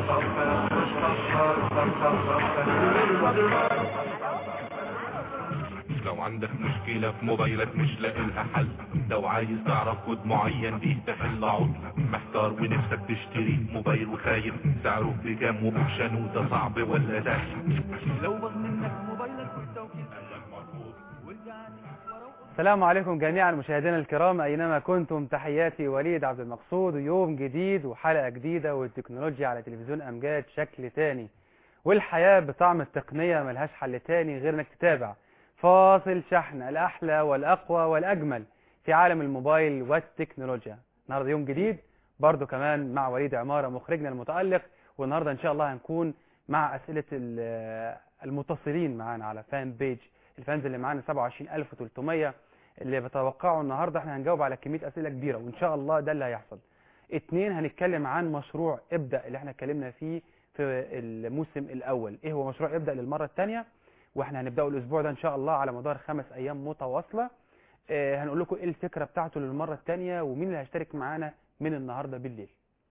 لو عندك مشكلة في موبايلك مش لاقي لها حل لو عايز تعرف كود معين بيه تحل عطل محتار ونفسك تشتري موبايل وخايف سعره بكام واوبشنه ده صعب ولا سهل لو باظ منك موبايلك والتوكيل قالك مرفوض ورجعني السلام عليكم جميعا مشاهدينا الكرام أينما كنتم تحياتي وليد عبد المقصود ويوم جديد وحلقة جديدة والتكنولوجيا على تلفزيون أمجاد شكل تاني والحياة بطعم التقنية ملهاش حل تاني غير انك تتابع فاصل شحن الأحلى والأقوى والأجمل في عالم الموبايل والتكنولوجيا النهاردة يوم جديد برضو كمان مع وليد عمارة مخرجنا المتألق والنهاردة إن شاء الله هنكون مع أسئلة ال- المتصلين معانا على فان بيج الفانز اللي معانا 27300 اللي بتوقعوا النهارده احنا هنجاوب على كميه اسئله كبيره وان شاء الله ده اللي هيحصل اتنين هنتكلم عن مشروع ابدا اللي احنا اتكلمنا فيه في الموسم الاول ايه هو مشروع ابدا للمره الثانيه واحنا هنبداه الاسبوع ده ان شاء الله على مدار خمس ايام متواصله اه هنقول لكم ايه الفكره بتاعته للمره الثانيه ومين اللي هيشترك معانا من النهارده بالليل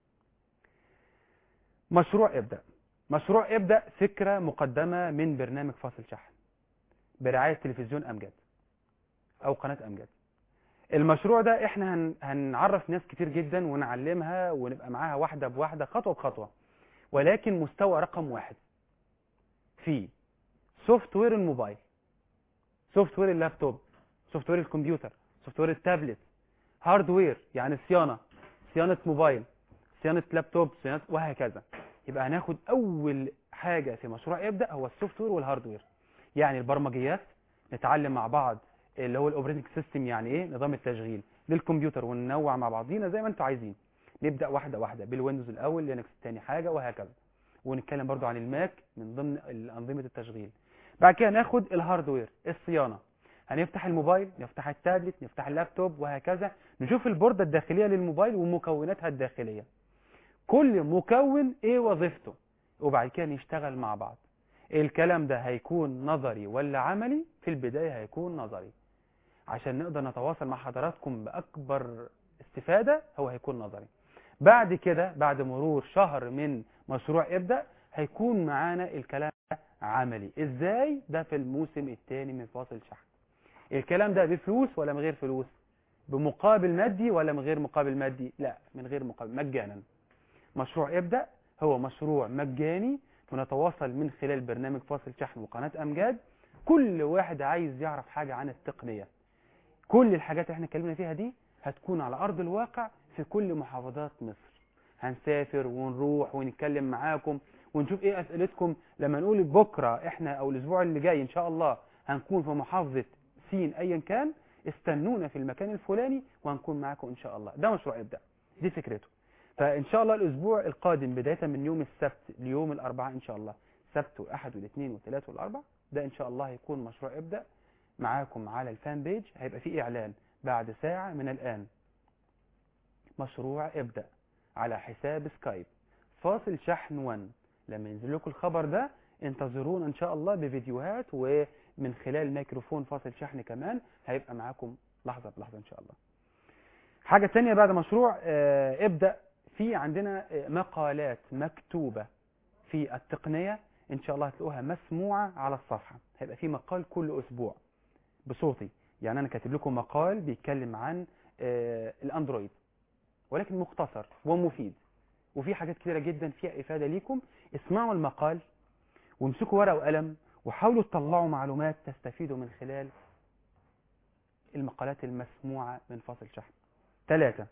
مشروع ابدا مشروع ابدا فكره مقدمه من برنامج فاصل شحن برعايه تلفزيون امجاد او قناه امجاد المشروع ده احنا هن... هنعرف ناس كتير جدا ونعلمها ونبقى معاها واحده بواحده خطوه بخطوه ولكن مستوى رقم واحد في سوفت وير الموبايل سوفت وير اللابتوب سوفت وير الكمبيوتر سوفت وير التابلت هاردوير يعني صيانه صيانه موبايل صيانه لابتوب صيانه وهكذا يبقى هناخد اول حاجه في مشروع ابدا هو السوفت وير والهاردوير يعني البرمجيات نتعلم مع بعض اللي هو الاوبريتنج سيستم يعني ايه نظام التشغيل للكمبيوتر وننوع مع بعضينا زي ما انتوا عايزين نبدا واحده واحده بالويندوز الاول لينكس الثاني حاجه وهكذا ونتكلم برضو عن الماك من ضمن انظمه التشغيل بعد كده ناخد الهاردوير الصيانه هنفتح الموبايل نفتح التابلت نفتح اللابتوب وهكذا نشوف البوردة الداخلية للموبايل ومكوناتها الداخلية كل مكون ايه وظيفته وبعد كده نشتغل مع بعض الكلام ده هيكون نظري ولا عملي في البداية هيكون نظري عشان نقدر نتواصل مع حضراتكم بأكبر استفادة هو هيكون نظري بعد كده بعد مرور شهر من مشروع ابدأ هيكون معانا الكلام ده عملي ازاي ده في الموسم الثاني من فاصل شحن الكلام ده بفلوس ولا من غير فلوس بمقابل مادي ولا من غير مقابل مادي لا من غير مقابل مجانا مشروع ابدأ هو مشروع مجاني ونتواصل من خلال برنامج فاصل شحن وقناة أمجاد كل واحد عايز يعرف حاجة عن التقنية كل الحاجات اللي احنا اتكلمنا فيها دي هتكون على أرض الواقع في كل محافظات مصر هنسافر ونروح ونتكلم معاكم ونشوف ايه أسئلتكم لما نقول بكرة احنا أو الأسبوع اللي جاي إن شاء الله هنكون في محافظة سين أيا كان استنونا في المكان الفلاني وهنكون معاكم إن شاء الله ده مشروع ابدأ دي فكرته فإن شاء الله الأسبوع القادم بداية من يوم السبت ليوم الأربعاء إن شاء الله سبت وأحد والاثنين والثلاث والأربع ده إن شاء الله هيكون مشروع ابدأ معاكم على الفان بيج هيبقى فيه إعلان بعد ساعة من الآن مشروع ابدأ على حساب سكايب فاصل شحن 1 لما ينزل لكم الخبر ده انتظرونا إن شاء الله بفيديوهات ومن خلال ميكروفون فاصل شحن كمان هيبقى معاكم لحظة بلحظة إن شاء الله حاجة تانية بعد مشروع اه ابدأ في عندنا مقالات مكتوبة في التقنية إن شاء الله هتلاقوها مسموعة على الصفحة هيبقى في مقال كل أسبوع بصوتي يعني أنا كاتب لكم مقال بيتكلم عن الأندرويد ولكن مختصر ومفيد وفي حاجات كتيرة جدا فيها إفادة ليكم اسمعوا المقال وامسكوا ورقة وقلم وحاولوا تطلعوا معلومات تستفيدوا من خلال المقالات المسموعة من فاصل شحن ثلاثة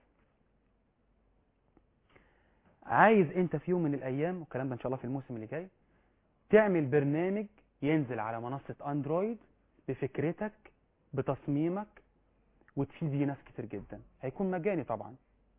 عايز انت في يوم من الايام والكلام ده ان شاء الله في الموسم اللي جاي تعمل برنامج ينزل على منصة اندرويد بفكرتك بتصميمك وتفيد بيه ناس كتير جدا هيكون مجاني طبعا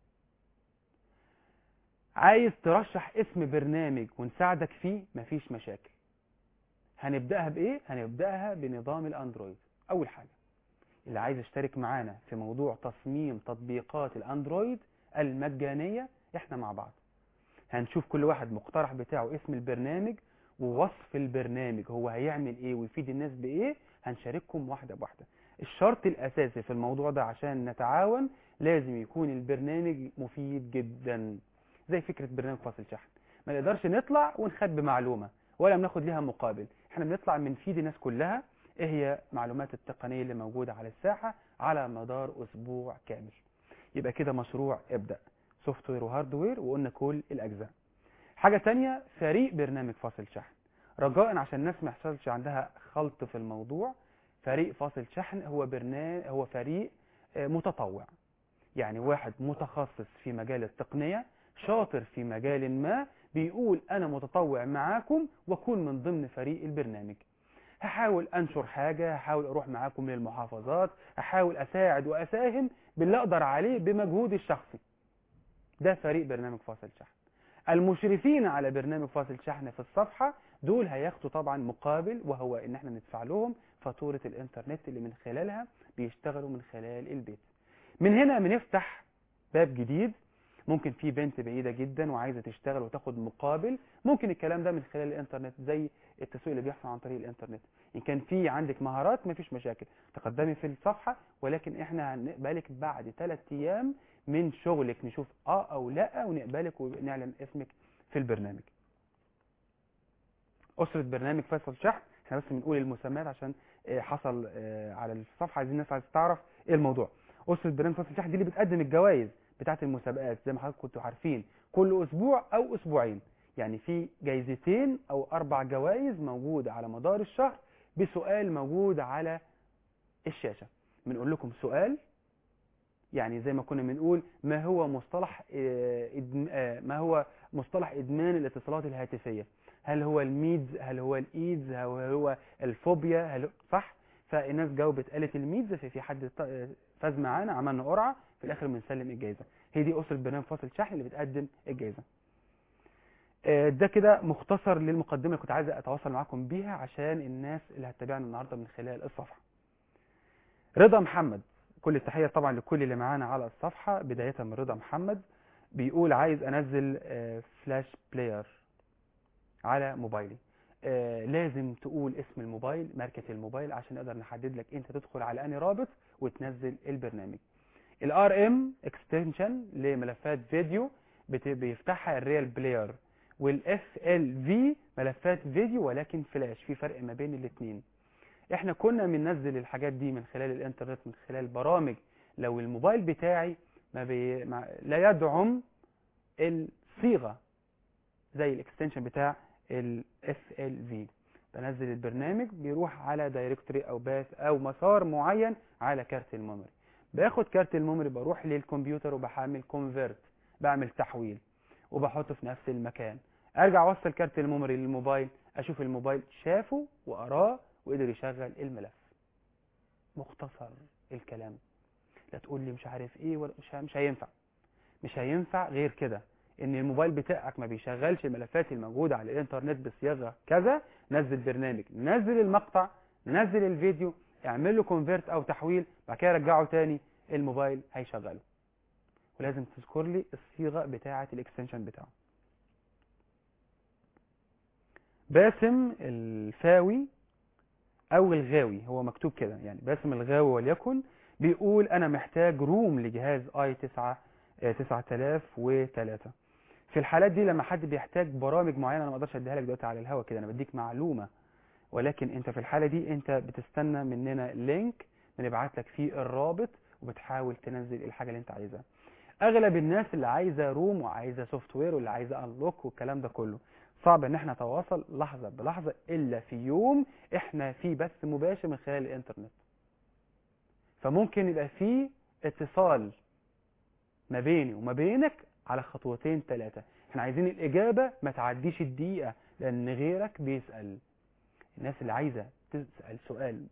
عايز ترشح اسم برنامج ونساعدك فيه مفيش مشاكل هنبدأها بايه هنبدأها بنظام الاندرويد اول حاجة اللي عايز يشترك معانا في موضوع تصميم تطبيقات الاندرويد المجانية احنا مع بعض هنشوف كل واحد مقترح بتاعه اسم البرنامج ووصف البرنامج هو هيعمل ايه ويفيد الناس بايه هنشارككم واحدة بواحدة الشرط الاساسي في الموضوع ده عشان نتعاون لازم يكون البرنامج مفيد جدا زي فكرة برنامج فاصل شحن ما نقدرش نطلع ونخبي معلومة ولا بناخد ليها مقابل احنا بنطلع بنفيد الناس كلها ايه هي معلومات التقنية اللي موجودة على الساحة على مدار اسبوع كامل يبقى كده مشروع ابدأ سوفت وير وهاردوير وقلنا كل الاجزاء حاجة تانية فريق برنامج فاصل شحن رجاء عشان الناس ما يحصلش عندها خلط في الموضوع فريق فاصل شحن هو برنامج هو فريق آه، متطوع يعني واحد متخصص في مجال التقنية شاطر في مجال ما بيقول أنا متطوع معاكم وأكون من ضمن فريق البرنامج هحاول أنشر حاجة هحاول أروح معاكم للمحافظات هحاول أساعد وأساهم باللي أقدر عليه بمجهودي الشخصي ده فريق برنامج فاصل شحن المشرفين على برنامج فاصل شحن في الصفحة دول هياخدوا طبعا مقابل وهو ان احنا ندفع لهم فاتورة الانترنت اللي من خلالها بيشتغلوا من خلال البيت من هنا بنفتح باب جديد ممكن في بنت بعيدة جدا وعايزة تشتغل وتاخد مقابل ممكن الكلام ده من خلال الانترنت زي التسويق اللي بيحصل عن طريق الانترنت ان كان في عندك مهارات مفيش مشاكل تقدمي في الصفحة ولكن احنا هنقبلك بعد ثلاث ايام من شغلك نشوف اه او لا ونقبلك ونعلن اسمك في البرنامج أسرة برنامج فيصل شحن احنا بس بنقول المسميات عشان آه، حصل آه، على الصفحة عايزين الناس عايزة تعرف ايه الموضوع أسرة برنامج فيصل شحن دي اللي بتقدم الجوائز بتاعة المسابقات زي ما حضرتك كنتوا عارفين كل أسبوع أو أسبوعين يعني في جايزتين أو أربع جوائز موجودة على مدار الشهر بسؤال موجود على الشاشة بنقول لكم سؤال يعني زي ما كنا بنقول ما هو مصطلح آه، إدم- آه، ما هو مصطلح إدمان الاتصالات الهاتفية هل هو الميدز هل هو الايدز هل هو الفوبيا هل صح فالناس جاوبت قالت الميدز في في حد ط- فاز معانا عملنا قرعه في الاخر بنسلم الجائزه هي دي اسره برنامج فاصل شحن اللي بتقدم الجائزه آه، ده كده مختصر للمقدمه اللي كنت عايز اتواصل معاكم بيها عشان الناس اللي هتتابعنا النهارده من خلال الصفحه رضا محمد كل التحيه طبعا لكل اللي معانا على الصفحه بدايه من رضا محمد بيقول عايز انزل آه، فلاش بلاير على موبايلي آه لازم تقول اسم الموبايل ماركة الموبايل عشان نقدر نحدد لك انت تدخل على انهي رابط وتنزل البرنامج الار ام اكستنشن لملفات فيديو بت- بيفتحها الريال بلاير والاف ال في ملفات فيديو ولكن فلاش في فرق ما بين الاثنين احنا كنا بننزل الحاجات دي من خلال الانترنت من خلال برامج لو الموبايل بتاعي ما بي... ما... لا يدعم الصيغة زي الاكستنشن بتاع ال FLV بنزل البرنامج بيروح على دايركتوري او باث او مسار معين على كارت الميموري باخد كارت الميموري بروح للكمبيوتر وبحمل كونفرت بعمل تحويل وبحطه في نفس المكان ارجع اوصل كارت الميموري للموبايل اشوف الموبايل شافه وقراه وقدر يشغل الملف مختصر الكلام لا تقول لي مش عارف ايه ولا مش مش هينفع مش هينفع غير كده ان الموبايل بتاعك ما بيشغلش الملفات الموجوده على الانترنت بصياغه كذا نزل برنامج نزل المقطع نزل الفيديو اعمل له كونفيرت او تحويل بعد كده رجعه تاني الموبايل هيشغله ولازم تذكر لي الصيغه بتاعه الاكستنشن بتاعه باسم الفاوي او الغاوي هو مكتوب كده يعني باسم الغاوي وليكن بيقول انا محتاج روم لجهاز اي 9 9003 في الحالات دي لما حد بيحتاج برامج معينه انا ما اقدرش اديها لك دلوقتي على الهوا كده انا بديك معلومه ولكن انت في الحاله دي انت بتستنى مننا لينك بنبعت لك فيه الرابط وبتحاول تنزل الحاجه اللي انت عايزها اغلب الناس اللي عايزه روم وعايزه سوفت وير واللي عايزه انلوك والكلام ده كله صعب ان احنا نتواصل لحظه بلحظه الا في يوم احنا فيه بث مباشر من خلال الانترنت فممكن يبقى فيه اتصال ما بيني وما بينك على خطوتين ثلاثة احنا عايزين الإجابة ما تعديش الدقيقة لأن غيرك بيسأل الناس اللي عايزة تسأل سؤال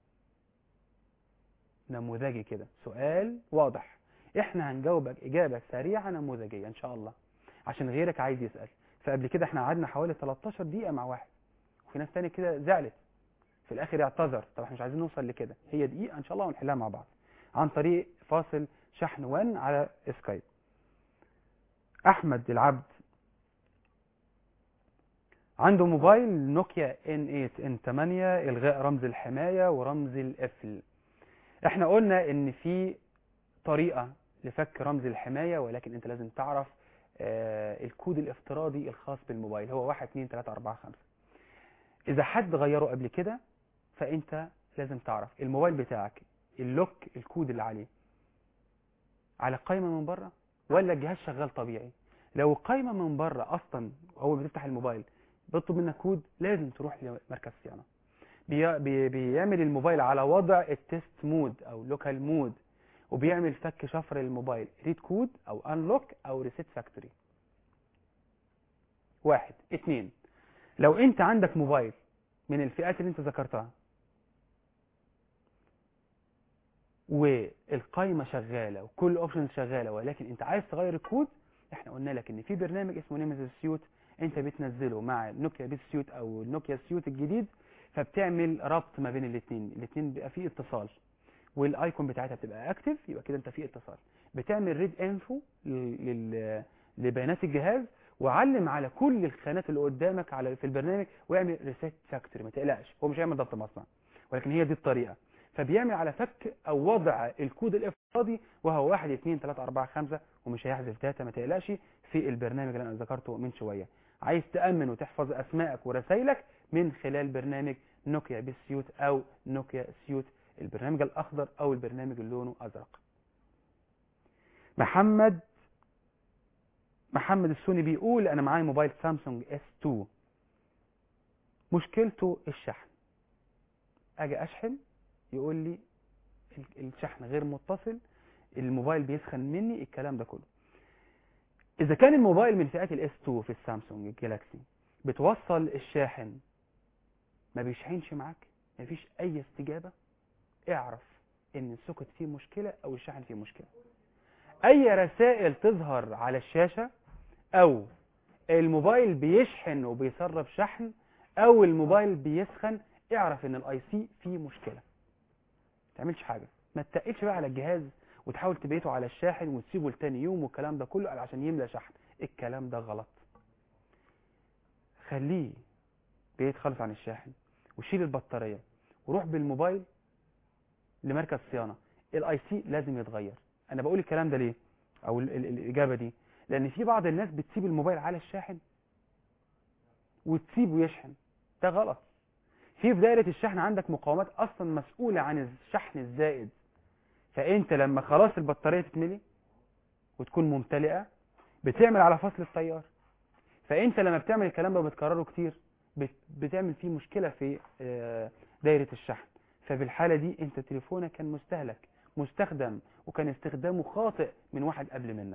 نموذجي كده سؤال واضح احنا هنجاوبك إجابة سريعة نموذجية إن شاء الله عشان غيرك عايز يسأل فقبل كده احنا قعدنا حوالي 13 دقيقة مع واحد وفي ناس تاني كده زعلت في الآخر اعتذر طب احنا مش عايزين نوصل لكده هي دقيقة إن شاء الله ونحلها مع بعض عن طريق فاصل شحن وان على سكايب احمد العبد عنده موبايل نوكيا ان 8 ان 8 الغاء رمز الحمايه ورمز القفل احنا قلنا ان في طريقه لفك رمز الحمايه ولكن انت لازم تعرف آه، الكود الافتراضي الخاص بالموبايل هو 1 2 3 4 5 اذا حد غيره قبل كده فانت لازم تعرف الموبايل بتاعك اللوك الكود اللي عليه على قائمه من بره ولا الجهاز شغال طبيعي لو القائمه من بره اصلا اول ما تفتح الموبايل بيطلب منك كود لازم تروح لمركز صيانه بي بي بيعمل الموبايل على وضع التست مود او لوكال مود وبيعمل فك شفر للموبايل ريد كود او انلوك او ريسيت فاكتوري واحد اتنين لو انت عندك موبايل من الفئات اللي انت ذكرتها والقائمه شغاله وكل اوبشن شغاله ولكن انت عايز تغير الكود احنا قلنا لك ان في برنامج اسمه نيمز سيوت انت بتنزله مع نوكيا بيت سيوت او النوكيا سيوت الجديد فبتعمل ربط ما بين الاثنين الاثنين بيبقى فيه اتصال والايكون بتاعتها بتبقى اكتف يبقى كده انت في اتصال بتعمل ريد انفو لل... لبيانات الجهاز وعلم على كل الخانات اللي قدامك على في البرنامج واعمل ريسيت فاكتوري ما تقلقش هو مش هيعمل ضبط مصنع ولكن هي دي الطريقه فبيعمل على فك او وضع الكود الافتراضي وهو 1 2 3 4 5 ومش هيحذف داتا ما تقلقش في البرنامج اللي انا ذكرته من شويه عايز تامن وتحفظ اسمائك ورسائلك من خلال برنامج نوكيا بالسيوت او نوكيا سيوت البرنامج الاخضر او البرنامج اللي لونه ازرق محمد محمد السوني بيقول انا معايا موبايل سامسونج اس 2 مشكلته الشحن اجي اشحن يقول لي الشحن غير متصل الموبايل بيسخن مني الكلام ده كله اذا كان الموبايل من فئات الاس 2 في السامسونج الجالاكسي بتوصل الشاحن ما بيشحنش معاك مفيش اي استجابه اعرف ان السوكت فيه مشكله او الشاحن فيه مشكله اي رسائل تظهر على الشاشه او الموبايل بيشحن وبيسرب شحن او الموبايل بيسخن اعرف ان الاي سي فيه مشكله ما تعملش حاجه ما تتقلش بقى على الجهاز وتحاول تبيته على الشاحن وتسيبه لتاني يوم والكلام ده كله عشان يملى شحن الكلام ده غلط خليه بعيد خالص عن الشاحن وشيل البطاريه وروح بالموبايل لمركز صيانه الاي سي لازم يتغير انا بقول الكلام ده ليه او ال ال الاجابه دي لان في بعض الناس بتسيب الموبايل على الشاحن وتسيبه يشحن ده غلط في في دايره الشحن عندك مقاومات اصلا مسؤوله عن الشحن الزائد فانت لما خلاص البطاريه تتملي وتكون ممتلئه بتعمل على فصل التيار فانت لما بتعمل الكلام ده وبتكرره كتير بتعمل فيه مشكله في دايره الشحن ففي الحاله دي انت تليفونك كان مستهلك مستخدم وكان استخدامه خاطئ من واحد قبل منك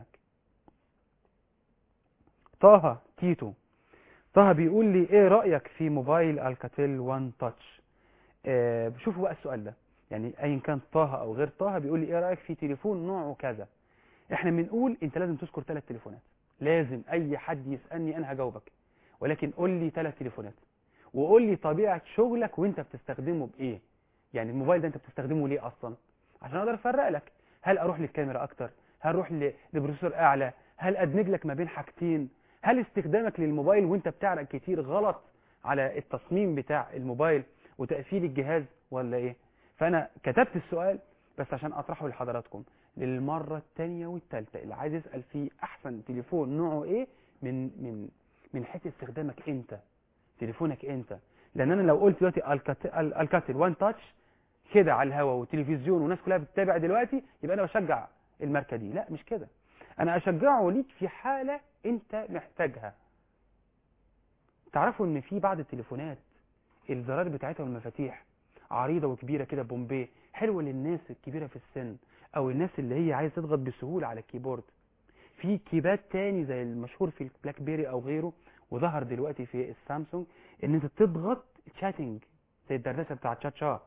طه تيتو طه بيقول لي ايه رأيك في موبايل الكاتيل وان تاتش آه شوفوا بقى السؤال ده يعني ايا كان طه او غير طه بيقول لي ايه رأيك في تليفون نوعه كذا احنا بنقول انت لازم تذكر ثلاث تليفونات لازم اي حد يسألني انا هجاوبك ولكن قول لي ثلاث تليفونات وقول لي طبيعة شغلك وانت بتستخدمه بايه يعني الموبايل ده انت بتستخدمه ليه اصلا عشان اقدر افرق لك هل اروح للكاميرا اكتر هل اروح لبروسيسور اعلى هل ادمج لك ما بين حاجتين هل استخدامك للموبايل وانت بتعرق كتير غلط على التصميم بتاع الموبايل وتقفيل الجهاز ولا ايه فانا كتبت السؤال بس عشان اطرحه لحضراتكم للمرة الثانية والثالثة اللي عايز يسأل فيه احسن تليفون نوعه ايه من من من حيث استخدامك انت تليفونك انت لان انا لو قلت دلوقتي الكاتل وان تاتش كده على الهوا وتلفزيون والناس كلها بتتابع دلوقتي يبقى انا بشجع الماركه دي لا مش كده انا اشجعه ليك في حاله انت محتاجها تعرفوا ان في بعض التليفونات الزرار بتاعتها والمفاتيح عريضه وكبيره كده بومبي حلوه للناس الكبيره في السن او الناس اللي هي عايزه تضغط بسهوله على الكيبورد في كيبات تاني زي المشهور في البلاك بيري او غيره وظهر دلوقتي في السامسونج ان انت تضغط تشاتنج زي الدردشه بتاع تشات شات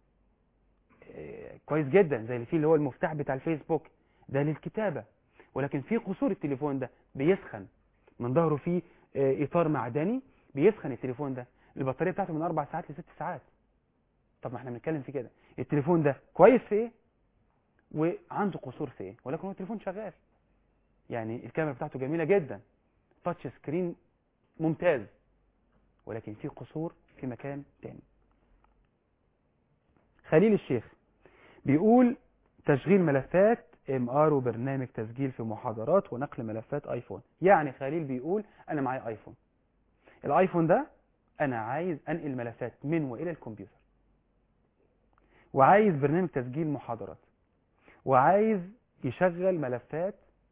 كويس جدا زي اللي فيه اللي هو المفتاح بتاع الفيسبوك ده للكتابة ولكن في قصور التليفون ده بيسخن من ظهره فيه اطار معدني بيسخن التليفون ده البطارية بتاعته من اربع ساعات لست ساعات طب ما احنا بنتكلم في كده التليفون ده كويس في ايه وعنده قصور في ايه ولكن هو التليفون شغال يعني الكاميرا بتاعته جميلة جدا تاتش سكرين ممتاز ولكن في قصور في مكان تاني خليل الشيخ بيقول تشغيل ملفات ام ار وبرنامج تسجيل في محاضرات ونقل ملفات ايفون يعني خليل بيقول انا معايا ايفون الايفون ده انا عايز انقل ملفات من والى الكمبيوتر وعايز برنامج تسجيل محاضرات وعايز يشغل ملفات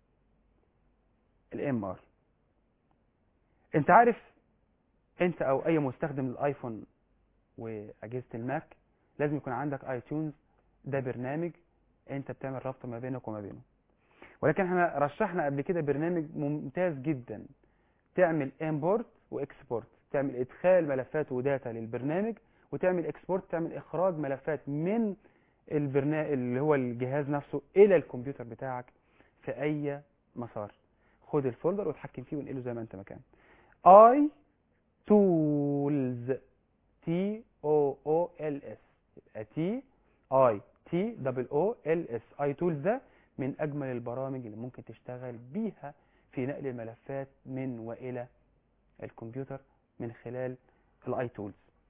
الام ار انت عارف انت او اي مستخدم للايفون واجهزه الماك لازم يكون عندك اي تيونز ده برنامج انت بتعمل ربط ما بينك وما بينه ولكن احنا رشحنا قبل كده برنامج ممتاز جدا تعمل امبورت واكسبورت تعمل ادخال ملفات وداتا للبرنامج وتعمل اكسبورت تعمل اخراج ملفات من البرنامج اللي هو الجهاز نفسه الى الكمبيوتر بتاعك في اي مسار خد الفولدر وتحكم فيه وانقله زي ما انت مكان اي تولز تي او او ال اس يبقى تي اي تي دبل او ال اس اي تولز ده من اجمل البرامج اللي ممكن تشتغل بيها في نقل الملفات من والى الكمبيوتر من خلال الاي تولز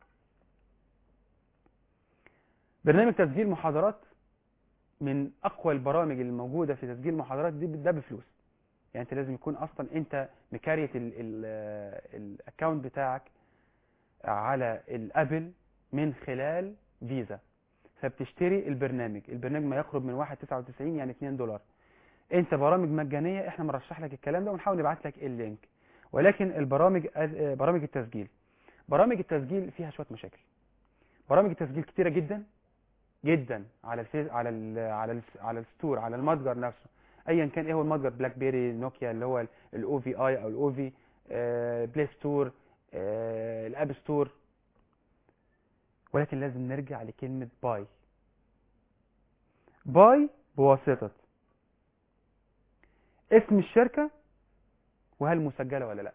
برنامج تسجيل محاضرات من اقوى البرامج اللي موجوده في تسجيل محاضرات دي ده بفلوس يعني انت لازم يكون اصلا انت مكاريت الاكونت بتاعك على الابل من خلال فيزا فبتشتري البرنامج البرنامج ما يقرب من 1.99 يعني 2 دولار انت برامج مجانيه احنا مرشح لك الكلام ده ونحاول نبعت لك اللينك ولكن البرامج برامج التسجيل برامج التسجيل فيها شويه مشاكل برامج التسجيل كتيره جدا جدا على الفيس على ال على ال على الستور على المتجر نفسه ايا كان ايه هو المتجر بلاك بيري نوكيا اللي هو الاو في اي او الاو في بلاي ستور الاب ستور ولكن لازم نرجع لكلمة باي باي بواسطة اسم الشركة وهل مسجلة ولا لا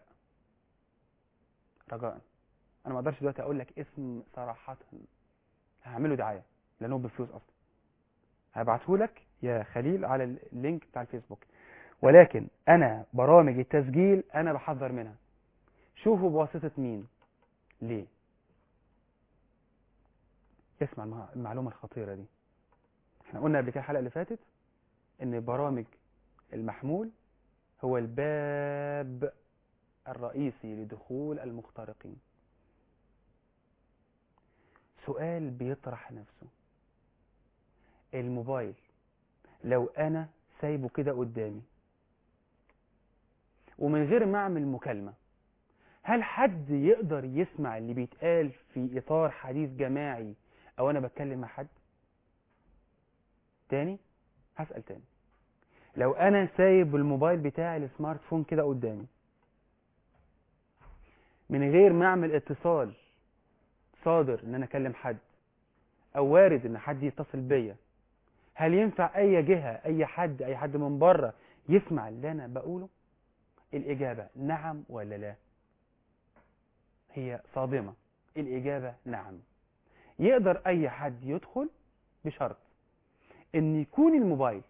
رجاء انا ما اقدرش دلوقتي اقول لك اسم صراحة هعمله دعاية لانه بفلوس اصلا هبعته لك يا خليل على اللينك بتاع الفيسبوك ولكن انا برامج التسجيل انا بحذر منها شوفوا بواسطة مين ليه اسمع المعلومة الخطيرة دي احنا قلنا قبل كده الحلقة اللي فاتت ان برامج المحمول هو الباب الرئيسي لدخول المخترقين سؤال بيطرح نفسه الموبايل لو انا سايبه كده قدامي ومن غير ما اعمل مكالمة هل حد يقدر يسمع اللي بيتقال في اطار حديث جماعي او انا بتكلم مع حد تاني هسأل تاني لو انا سايب الموبايل بتاعي السمارت فون كده قدامي من غير ما اعمل اتصال صادر ان انا اكلم حد او وارد ان حد يتصل بيا هل ينفع اي جهة اي حد اي حد من بره يسمع اللي انا بقوله الاجابة نعم ولا لا هي صادمة الاجابة نعم يقدر اي حد يدخل بشرط ان يكون الموبايل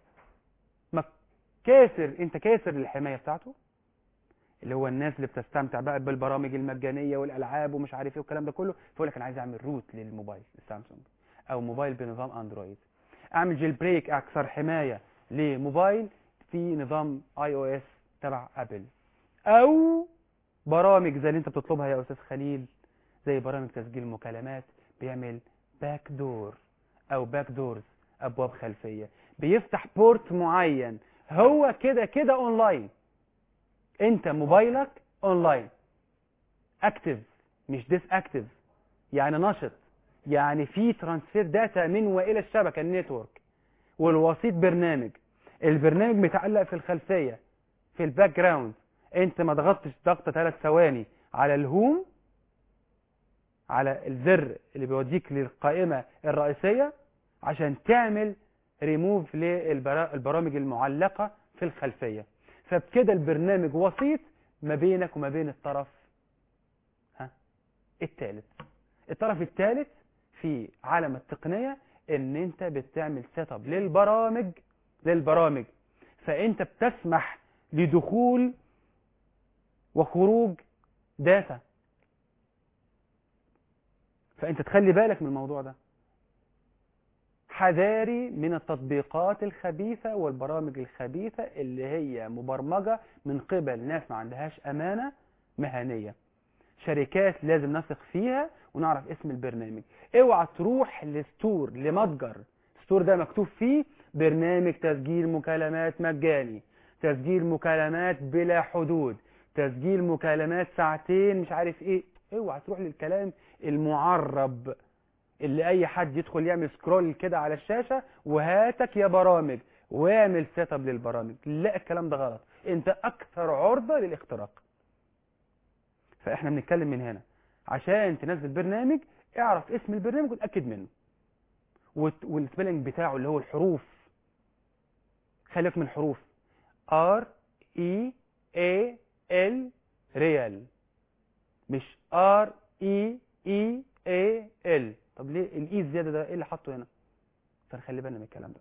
كاسر انت كاسر الحماية بتاعته اللي هو الناس اللي بتستمتع بقى بالبرامج المجانية والالعاب ومش عارف ايه والكلام ده كله فيقول لك انا عايز اعمل روت للموبايل السامسونج او موبايل بنظام اندرويد اعمل جيل بريك اكثر حماية لموبايل في نظام اي او اس تبع ابل او برامج زي اللي انت بتطلبها يا استاذ خليل زي برامج تسجيل مكالمات بيعمل باك دور او باك دورز ابواب خلفية بيفتح بورت معين هو كده كده اونلاين انت موبايلك اونلاين اكتف مش ديس اكتف يعني نشط يعني في ترانسفير داتا من والى الشبكه النتورك والوسيط برنامج البرنامج متعلق في الخلفيه في الباك جراوند انت ما ضغطتش ضغطه ثلاث ثواني على الهوم على الزر اللي بيوديك للقائمه الرئيسيه عشان تعمل ريموف للبرامج المعلقه في الخلفيه فبكده البرنامج وسيط ما بينك وما بين الطرف ها الثالث الطرف الثالث في عالم التقنية ان انت بتعمل سيت اب للبرامج للبرامج فانت بتسمح لدخول وخروج داتا فانت تخلي بالك من الموضوع ده حذاري من التطبيقات الخبيثة والبرامج الخبيثة اللي هي مبرمجة من قبل ناس ما عندهاش أمانة مهنية شركات لازم نثق فيها ونعرف اسم البرنامج اوعى تروح لستور لمتجر ستور ده مكتوب فيه برنامج تسجيل مكالمات مجاني تسجيل مكالمات بلا حدود تسجيل مكالمات ساعتين مش عارف ايه اوعى تروح للكلام المعرب اللي اي حد يدخل يعمل سكرول كده على الشاشة وهاتك يا برامج واعمل سيت اب للبرامج لا الكلام ده غلط انت اكثر عرضة للاختراق فاحنا بنتكلم من هنا عشان تنزل برنامج اعرف اسم البرنامج وتأكد منه وت- والسبيلنج بتاعه اللي هو الحروف خليك من الحروف R E A L ريال مش R E E A L طب ليه الاي الزياده ده ايه اللي حاطه هنا فنخلي بالنا من الكلام ده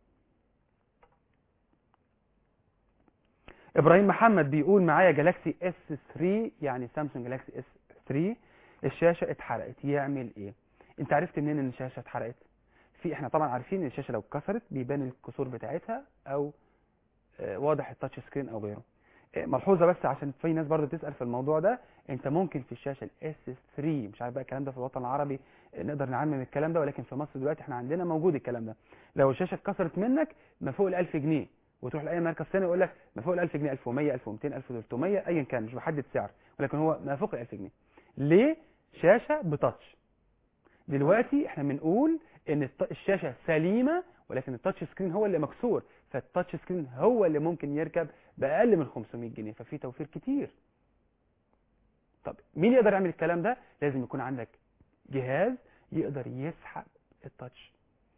ابراهيم محمد بيقول معايا جالاكسي اس 3 يعني سامسونج جالاكسي اس 3 الشاشه اتحرقت يعمل ايه انت عرفت منين ان الشاشه اتحرقت في احنا طبعا عارفين ان الشاشه لو اتكسرت بيبان الكسور بتاعتها او آه، واضح التاتش سكرين او غيره آه، ملحوظه بس عشان في ناس برضه بتسال في الموضوع ده انت ممكن في الشاشه الاس 3 مش عارف بقى الكلام ده في الوطن العربي آه، نقدر نعمم الكلام ده ولكن في مصر دلوقتي احنا عندنا موجود الكلام ده لو الشاشه اتكسرت منك ما فوق ال 1000 جنيه وتروح لاي مركز ثاني يقول لك ما فوق ال 1000 جنيه 1100 1200 1300 ايا كان مش بحدد سعر ولكن هو ما فوق ال 1000 جنيه ليه شاشه بتاتش دلوقتي احنا بنقول ان الت- الشاشه سليمه ولكن التاتش سكرين هو اللي مكسور فالتاتش سكرين هو اللي ممكن يركب باقل من 500 جنيه ففي توفير كتير طب مين يقدر يعمل الكلام ده لازم يكون عندك جهاز يقدر يسحب التاتش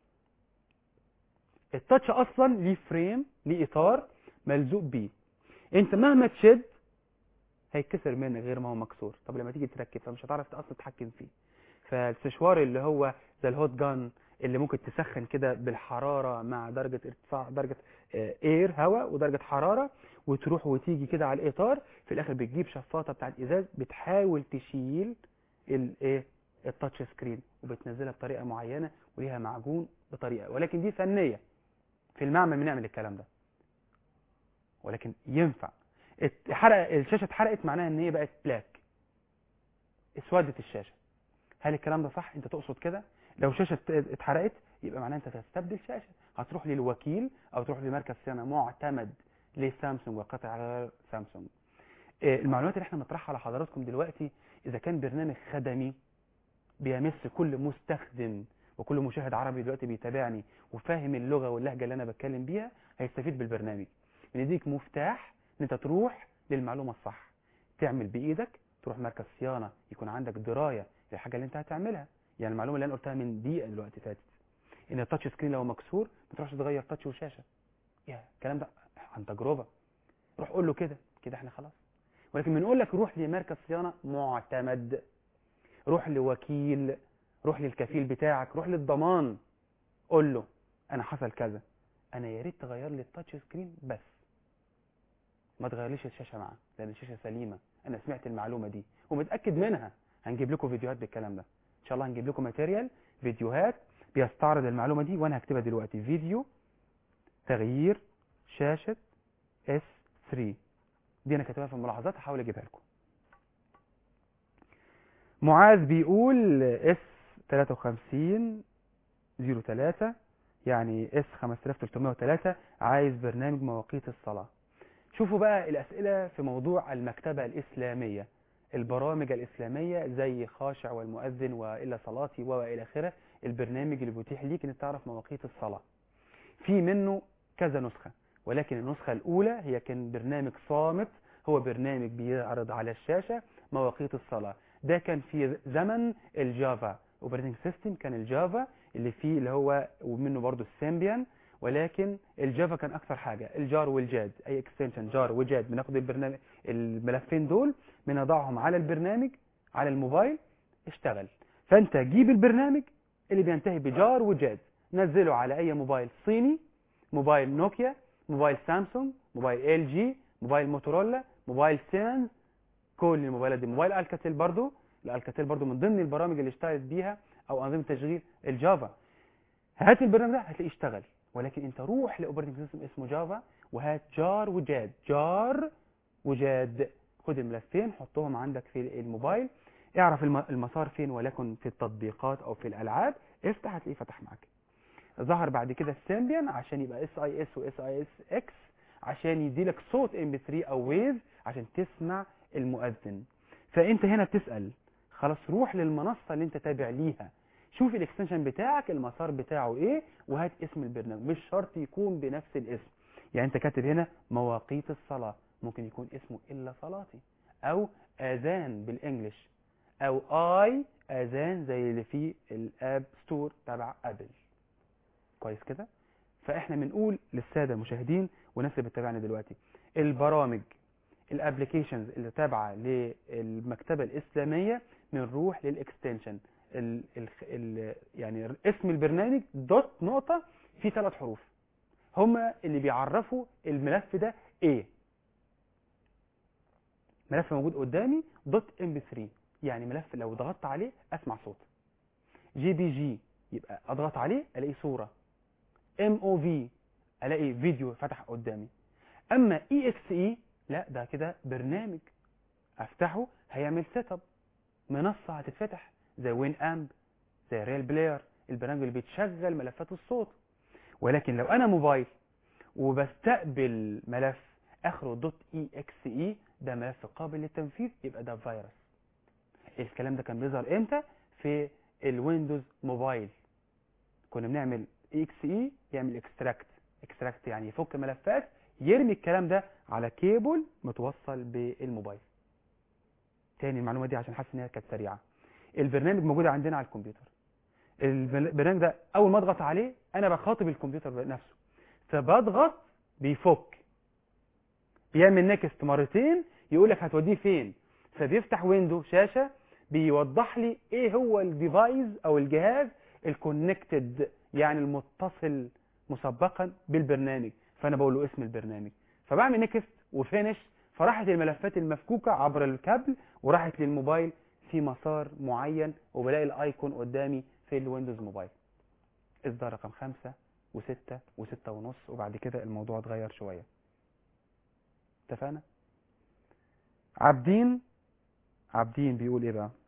التاتش اصلا ليه فريم ليه اطار ملزوق بيه انت مهما تشد هيتكسر منك غير ما هو مكسور طب لما تيجي تركب فمش هتعرف اصلا تتحكم فيه فالسشوار اللي هو زي الهوت جان اللي ممكن تسخن كده بالحراره مع درجه ارتفاع درجه اير هواء ودرجه حراره وتروح وتيجي كده على الاطار في الاخر بتجيب شفاطه بتاعت ازاز بتحاول تشيل الايه التاتش سكرين وبتنزلها بطريقه معينه وليها معجون بطريقه ولكن دي فنيه في المعمل بنعمل الكلام ده ولكن ينفع اتحرق الشاشه اتحرقت معناها ان هي بقت بلاك اسودت الشاشه هل الكلام ده صح انت تقصد كده لو شاشه ات- اتحرقت يبقى معناها انت تستبدل شاشه هتروح للوكيل او تروح لمركز صيانه معتمد لسامسونج وقطع غير سامسونج اه، المعلومات اللي احنا بنطرحها على حضراتكم دلوقتي اذا كان برنامج خدمي بيمس كل مستخدم وكل مشاهد عربي دلوقتي بيتابعني وفاهم اللغه واللهجه اللي انا بتكلم بيها هيستفيد بالبرنامج بنديك مفتاح ان انت تروح للمعلومه الصح تعمل بايدك تروح مركز صيانه يكون عندك درايه للحاجه اللي انت هتعملها يعني المعلومه اللي انا قلتها من دقيقه دلوقتي فاتت ان التاتش سكرين لو مكسور ما تروحش تغير تاتش وشاشه يا الكلام ده عن تجربه روح قول له كده كده احنا خلاص ولكن بنقول لك روح لمركز صيانه معتمد روح لوكيل روح للكفيل بتاعك روح للضمان قول له انا حصل كذا انا يا ريت تغير لي التاتش سكرين بس ما تغيرليش الشاشه معاه لان الشاشه سليمه انا سمعت المعلومه دي ومتاكد منها هنجيب لكم فيديوهات بالكلام ده ان شاء الله هنجيب لكم ماتيريال فيديوهات بيستعرض المعلومه دي وانا هكتبها دلوقتي فيديو تغيير شاشه اس 3 دي انا كاتبها في الملاحظات هحاول اجيبها لكم معاذ بيقول اس 53 03 يعني اس 5303 عايز برنامج مواقيت الصلاة شوفوا بقى الأسئلة في موضوع المكتبة الإسلامية البرامج الإسلامية زي خاشع والمؤذن وإلا صلاتي وإلى آخره البرنامج اللي بيتيح ليك إنك تعرف مواقيت الصلاة في منه كذا نسخة ولكن النسخة الأولى هي كان برنامج صامت هو برنامج بيعرض على الشاشة مواقيت الصلاة ده كان في زمن الجافا اوبريتنج سيستم كان الجافا اللي فيه اللي هو ومنه برضو السيمبيان ولكن الجافا كان اكثر حاجه الجار والجاد اي اكستنشن جار وجاد بناخد البرنامج الملفين دول بنضعهم على البرنامج على الموبايل اشتغل فانت جيب البرنامج اللي بينتهي بجار وجاد نزله على اي موبايل صيني موبايل نوكيا موبايل سامسونج موبايل ال جي موبايل موتورولا موبايل سيمنز كل الموبايلات دي موبايل الكاتيل برضو الالكاتيل برضو من ضمن البرامج اللي اشتغلت بيها او انظمه تشغيل الجافا هات البرنامج ده هتلاقيه اشتغل ولكن انت روح لاوبريتنج سيستم اسمه جافا وهات جار وجاد جار وجاد خد الملفين حطهم عندك في الموبايل اعرف الم- المسار فين ولكن في التطبيقات او في الالعاب افتح هتلاقيه فتح معاك ظهر بعد كده السيمبيان عشان يبقى اس اي اس واس اي اس اكس عشان يديلك صوت ام بي 3 او ويف عشان تسمع المؤذن فانت هنا بتسال خلاص روح للمنصه اللي انت تابع ليها شوف الاكستنشن بتاعك المسار بتاعه ايه وهات اسم البرنامج مش شرط يكون بنفس الاسم يعني انت كاتب هنا مواقيت الصلاه ممكن يكون اسمه الا صلاتي او اذان بالانجلش او اي اذان زي اللي في الاب ستور تبع ابل كويس كده فاحنا بنقول للساده المشاهدين والناس اللي بتتابعنا دلوقتي البرامج الابلكيشنز اللي تابعه للمكتبه الاسلاميه بنروح للاكستنشن ال ال ال يعني اسم البرنامج دوت نقطه فيه ثلاث حروف هما اللي بيعرفوا الملف ده ايه ملف موجود قدامي دوت ام بي 3 يعني ملف لو ضغطت عليه اسمع صوت جي بي جي يبقى اضغط عليه الاقي صوره ام او في الاقي فيديو فتح قدامي اما اي اكس اي لا ده كده برنامج افتحه هيعمل سيت اب منصه هتتفتح زي وين امب زي ريل بلاير البرنامج اللي بتشغل ملفات الصوت ولكن لو انا موبايل وبستقبل ملف اخره دوت اي اكس اي ده ملف قابل للتنفيذ يبقى ده فيروس الكلام ده كان بيظهر امتى في الويندوز موبايل كنا بنعمل اكس اي يعمل اكستراكت اكستراكت يعني يفك ملفات يرمي الكلام ده على كيبل متوصل بالموبايل تاني المعلومه دي عشان حاسس ان هي كانت سريعه البرنامج موجود عندنا على الكمبيوتر البرنامج ده اول ما اضغط عليه انا بخاطب الكمبيوتر نفسه فبضغط بيفك بيعمل نكست مرتين يقول لك هتوديه فين فبيفتح ويندو شاشه بيوضح لي ايه هو الديفايس او الجهاز الكونكتد يعني المتصل مسبقا بالبرنامج فانا بقول له اسم البرنامج فبعمل نكست وفينش فراحت الملفات المفكوكه عبر الكابل وراحت للموبايل في مسار معين وبلاقي الايكون قدامي في الويندوز موبايل اصدار رقم خمسة وستة وستة ونص وبعد كده الموضوع اتغير شوية اتفقنا عابدين عابدين بيقول ايه بقى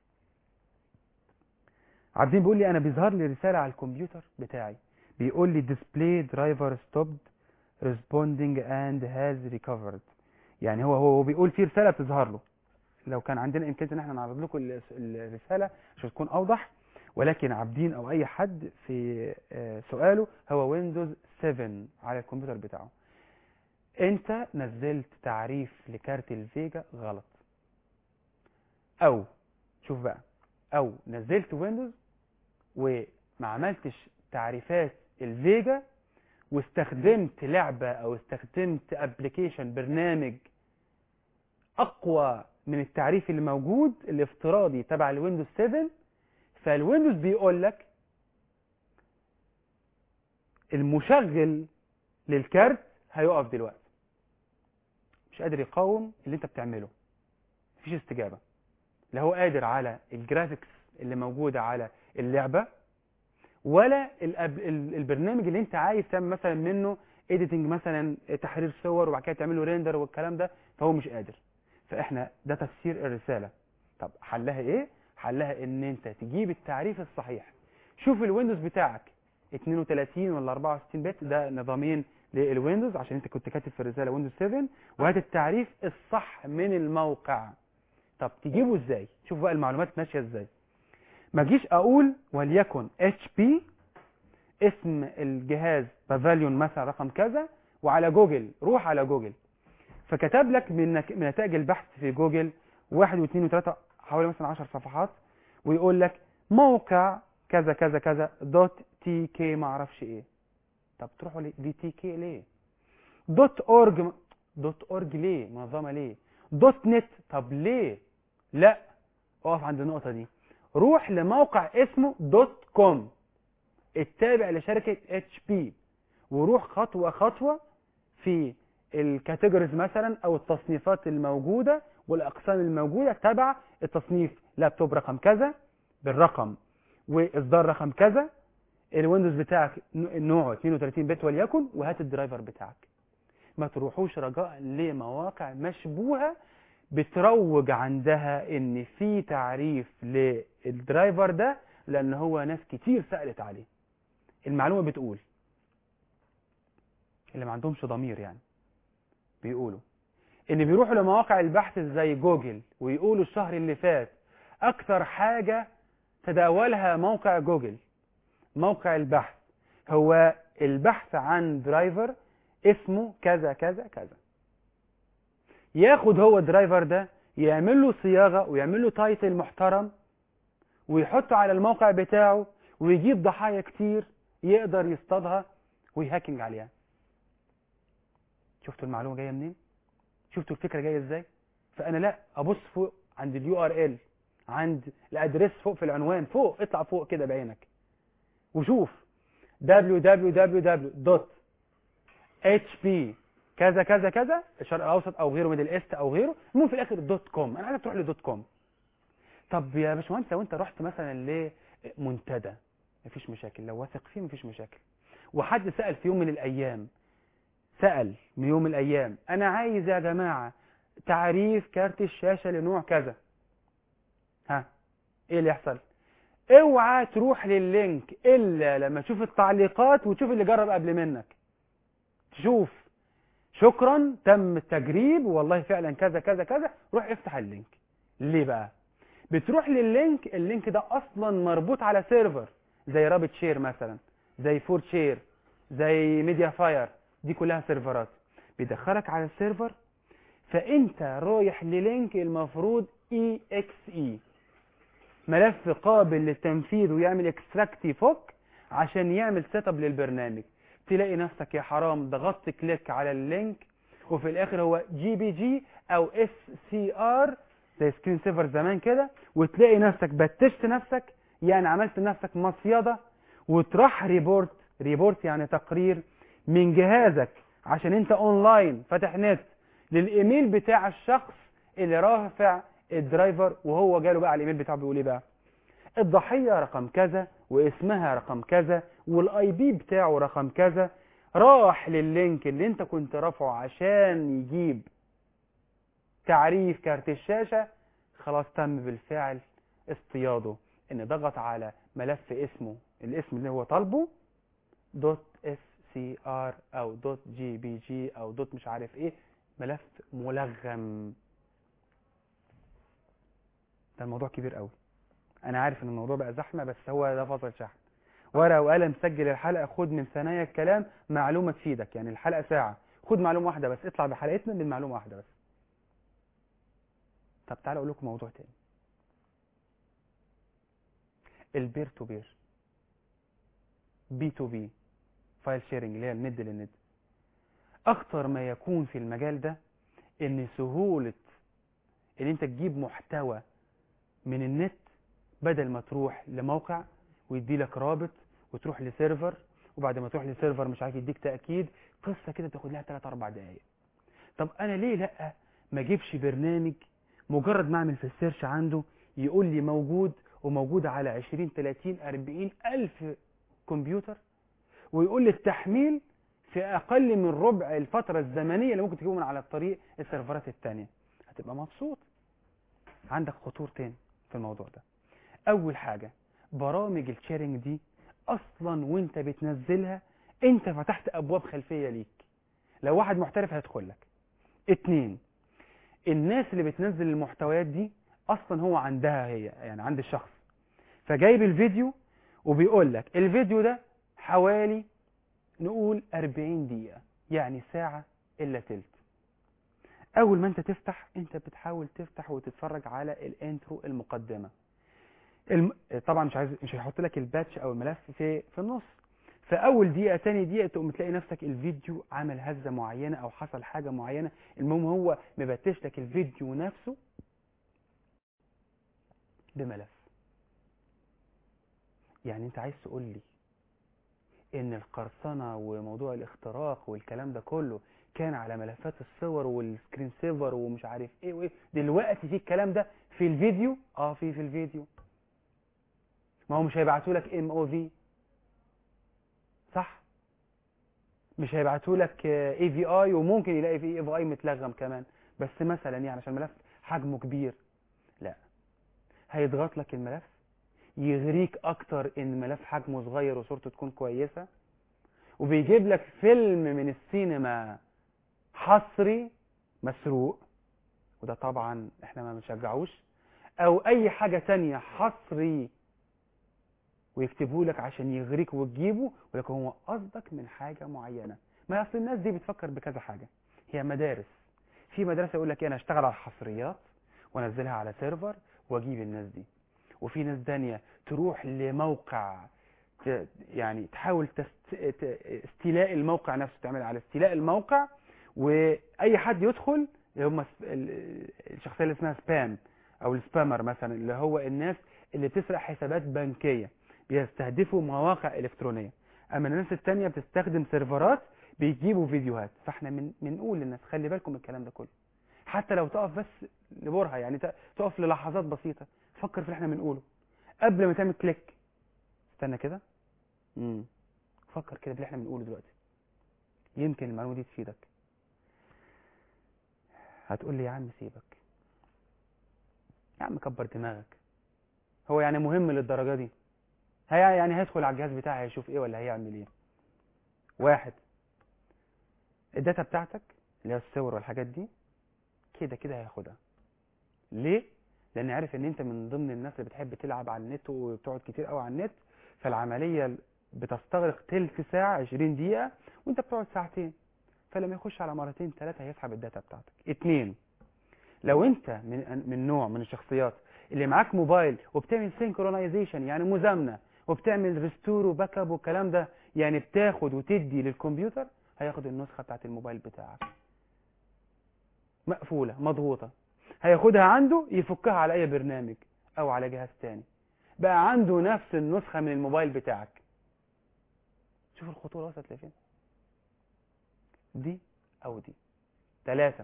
عابدين بيقول لي انا بيظهر لي رسالة على الكمبيوتر بتاعي بيقول لي display driver stopped responding and has recovered يعني هو هو بيقول في رسالة بتظهر له لو كان عندنا امكانيه ان احنا نعرض لكم ال- الرساله عشان تكون اوضح ولكن عابدين او اي حد في آه، سؤاله هو ويندوز 7 على الكمبيوتر بتاعه انت نزلت تعريف لكارت الفيجا غلط او شوف بقى او نزلت ويندوز وما عملتش تعريفات الفيجا واستخدمت لعبة او استخدمت ابلكيشن برنامج اقوى من التعريف اللي موجود الافتراضي تبع الويندوز 7 فالويندوز بيقول لك المشغل للكارت هيقف دلوقتي مش قادر يقاوم اللي انت بتعمله مفيش استجابة لا هو قادر على الجرافيكس اللي موجودة على اللعبة ولا الأب... ال- البرنامج اللي انت عايز تعمل مثلا منه اديتنج مثلا تحرير صور وبعد كده تعمله ريندر والكلام ده فهو مش قادر فاحنا ده تفسير الرسالة طب حلها ايه حلها ان انت تجيب التعريف الصحيح شوف الويندوز بتاعك 32 ولا 64 بت ده نظامين للويندوز عشان انت كنت كاتب في الرسالة ويندوز 7 وهات التعريف الصح من الموقع طب تجيبه ازاي شوف بقى المعلومات ماشية ازاي ما جيش اقول وليكن اتش بي اسم الجهاز بافاليون مثلا رقم كذا وعلى جوجل روح على جوجل فكتب لك من نك- من نتائج البحث في جوجل واحد واثنين وثلاثة حوالي مثلا 10 صفحات ويقول لك موقع كذا كذا كذا دوت تي كي ما اعرفش ايه طب تروحوا لي تي كي ليه دوت اورج دوت اورج ليه منظمه ليه دوت نت طب ليه لا اقف عند النقطه دي روح لموقع اسمه دوت كوم التابع لشركه اتش بي وروح خطوه خطوه في الكاتيجوريز مثلا او التصنيفات الموجوده والاقسام الموجوده تبع التصنيف لابتوب رقم كذا بالرقم واصدار رقم كذا الويندوز بتاعك ن- نوعه 32 بت وليكن وهات الدرايفر بتاعك ما تروحوش رجاء لمواقع مشبوهة بتروج عندها ان في تعريف للدرايفر ده لان هو ناس كتير سألت عليه المعلومة بتقول اللي ما عندهمش ضمير يعني بيقولوا ان بيروحوا لمواقع البحث زي جوجل ويقولوا الشهر اللي فات اكتر حاجة تداولها موقع جوجل موقع البحث هو البحث عن درايفر اسمه كذا كذا كذا ياخد هو الدرايفر ده يعمل له صياغة ويعمل له تايتل محترم ويحطه على الموقع بتاعه ويجيب ضحايا كتير يقدر يصطادها ويهاكينج عليها شفتوا المعلومة جاية منين شفتوا الفكرة جاية ازاي فانا لا ابص فوق عند اليو ار ال عند الادريس فوق في العنوان فوق اطلع فوق كده بعينك وشوف www.hp كذا كذا كذا الشرق الاوسط او غيره ميدل ايست او غيره المهم في الاخر دوت كوم انا عايزك تروح لدوت كوم طب يا باشمهندس لو انت رحت مثلا لمنتدى مفيش مشاكل لو واثق فيه مفيش مشاكل وحد سأل في يوم من الايام سأل من يوم من الايام انا عايز يا جماعة تعريف كارت الشاشة لنوع كذا ها ايه اللي يحصل اوعى تروح لللينك الا لما تشوف التعليقات وتشوف اللي جرب قبل منك تشوف شكرا تم التجريب والله فعلا كذا كذا كذا روح افتح اللينك ليه بقى بتروح لللينك اللينك ده اصلا مربوط على سيرفر زي رابط شير مثلا زي فور شير زي ميديا فاير دي كلها سيرفرات بيدخلك على السيرفر فانت رايح للينك المفروض اي اكس اي ملف قابل للتنفيذ ويعمل اكستراكت يفك عشان يعمل سيت اب للبرنامج تلاقي نفسك يا حرام ضغطت كليك على اللينك وفي الاخر هو جي بي جي او اس سي ار زي سكرين سيفر زمان كده وتلاقي نفسك بتشت نفسك يعني عملت لنفسك مصيده وتروح ريبورت ريبورت يعني تقرير من جهازك عشان انت اونلاين فاتح نت للايميل بتاع الشخص اللي رافع الدرايفر وهو جاله بقى على الايميل بتاعه بيقول ايه بقى الضحيه رقم كذا واسمها رقم كذا والاي بي بتاعه رقم كذا راح لللينك اللي انت كنت رافعه عشان يجيب تعريف كارت الشاشه خلاص تم بالفعل اصطياده ان ضغط على ملف اسمه الاسم اللي هو طالبه دوت اس سي ار او دوت جي بي جي او دوت مش عارف ايه ملف ملغم ده الموضوع كبير قوي انا عارف ان الموضوع بقى زحمه بس هو ده فصل شحن ورقه وقلم سجل الحلقه خد من ثنايا الكلام معلومه تفيدك يعني الحلقه ساعه خد معلومه واحده بس اطلع بحلقتنا من معلومه واحده بس طب تعالى اقول لكم موضوع تاني البير تو بير بي تو بي فايل شيرنج اللي هي الند للند اخطر ما يكون في المجال ده ان سهوله ان انت تجيب محتوى من النت بدل ما تروح لموقع ويدي لك رابط وتروح لسيرفر وبعد ما تروح لسيرفر مش عارف يديك تاكيد قصه كده تاخد لها 3 4 دقائق طب انا ليه لا ما اجيبش برنامج مجرد ما اعمل في السيرش عنده يقول لي موجود وموجود على 20 30 40 الف كمبيوتر ويقول لي التحميل في اقل من ربع الفتره الزمنيه اللي ممكن تجيبه من على الطريق السيرفرات الثانيه هتبقى مبسوط عندك خطورتين في الموضوع ده اول حاجه برامج الشيرنج دي اصلا وانت بتنزلها انت فتحت ابواب خلفيه ليك لو واحد محترف هيدخل لك اتنين الناس اللي بتنزل المحتويات دي اصلا هو عندها هي يعني عند الشخص فجايب الفيديو وبيقول لك الفيديو ده حوالي نقول 40 دقيقة يعني ساعة إلا تلت أول ما أنت تفتح أنت بتحاول تفتح وتتفرج على الانترو المقدمة الم... طبعا مش عايز مش هيحط لك الباتش أو الملف في في النص فأول دقيقة تاني دقيقة تقوم تلاقي نفسك الفيديو عمل هزة معينة أو حصل حاجة معينة المهم هو مبتش لك الفيديو نفسه بملف يعني أنت عايز تقول لي ان القرصنة وموضوع الاختراق والكلام ده كله كان على ملفات الصور والسكرين سيفر ومش عارف ايه وايه دلوقتي في الكلام ده في الفيديو اه في في الفيديو ما هو مش هيبعتوا لك ام او في صح مش هيبعتوا لك اي في اي وممكن يلاقي فيه اي في اي متلغم كمان بس مثلا يعني عشان الملف حجمه كبير لا هيضغط لك الملف يغريك اكتر ان الملف حجمه صغير وصورته تكون كويسة وبيجيب لك فيلم من السينما حصري مسروق وده طبعا احنا ما بنشجعوش او اي حاجة تانية حصري ويكتبوا لك عشان يغريك وتجيبه ولكن هو قصدك من حاجة معينة ما اصل الناس دي بتفكر بكذا حاجة هي مدارس في مدرسة يقول لك انا اشتغل على الحصريات وانزلها على سيرفر واجيب الناس دي وفي ناس تانية تروح لموقع ت- يعني تحاول تست... ت- استيلاء الموقع نفسه تعمل على استيلاء الموقع واي حد يدخل اللي هم سب- ال- الشخصيه اللي اسمها سبام او السبامر مثلا اللي هو الناس اللي بتسرق حسابات بنكيه بيستهدفوا مواقع الكترونيه اما الناس التانية بتستخدم سيرفرات بيجيبوا فيديوهات فاحنا من بنقول للناس خلي بالكم من الكلام ده كله حتى لو تقف بس لبرهة يعني ت- تقف للحظات بسيطة فكر في اللي احنا بنقوله قبل ما تعمل كليك استنى كده امم فكر كده باللي احنا بنقوله دلوقتي يمكن المعلومة دي تفيدك هتقول لي يا عم سيبك يا عم كبر دماغك هو يعني مهم للدرجة دي هي يعني هيدخل على الجهاز بتاعي هيشوف ايه ولا هيعمل ايه واحد الداتا بتاعتك اللي هي الصور والحاجات دي كده كده هياخدها ليه لان عارف ان انت من ضمن الناس اللي بتحب تلعب على النت وبتقعد كتير قوي على النت فالعمليه بتستغرق تلت ساعه 20 دقيقه وانت بتقعد ساعتين فلما يخش على مرتين ثلاثه هيسحب الداتا بتاعتك اتنين لو انت من من نوع من الشخصيات اللي معاك موبايل وبتعمل سينكرونايزيشن يعني مزامنه وبتعمل ريستور وباك اب والكلام ده يعني بتاخد وتدي للكمبيوتر هياخد النسخه بتاعت الموبايل بتاعك مقفوله مضغوطه هياخدها عنده يفكها على اي برنامج او على جهاز تاني بقى عنده نفس النسخه من الموبايل بتاعك شوف الخطوره وصلت لفين دي او دي ثلاثة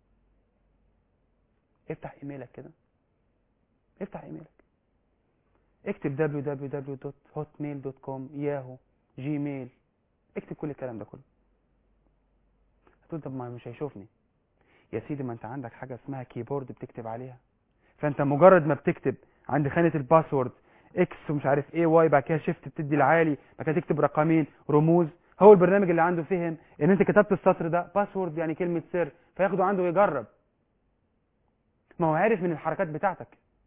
افتح ايميلك كده افتح ايميلك اكتب www.hotmail.com ياهو جيميل اكتب كل الكلام ده كله هتقول طب ما مش هيشوفني يا سيدي ما انت عندك حاجة اسمها كيبورد بتكتب عليها فانت مجرد ما بتكتب عند خانة الباسورد اكس ومش عارف ايه واي بعد كده شيفت بتدي العالي بعد كده تكتب رقمين رموز هو البرنامج اللي عنده فهم ان انت كتبت السطر ده باسورد يعني كلمة سر فياخده عنده ويجرب ما هو عارف من الحركات بتاعتك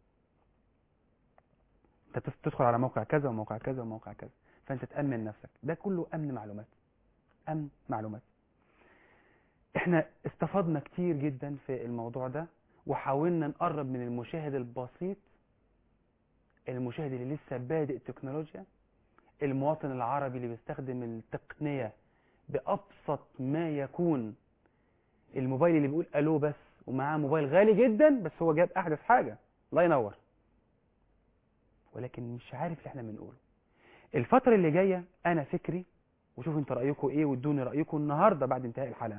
انت بتس- تدخل على موقع كذا وموقع كذا وموقع كذا فانت تأمن نفسك ده كله امن معلومات امن معلومات احنا استفدنا كتير جدا في الموضوع ده وحاولنا نقرب من المشاهد البسيط المشاهد اللي لسه بادئ تكنولوجيا المواطن العربي اللي بيستخدم التقنية بأبسط ما يكون الموبايل اللي بيقول ألو بس ومعاه موبايل غالي جدا بس هو جاب أحدث حاجة الله ينور ولكن مش عارف اللي احنا بنقوله الفترة اللي جاية أنا فكري وشوف انت رأيكم ايه وادوني رأيكم النهاردة بعد انتهاء الحلقة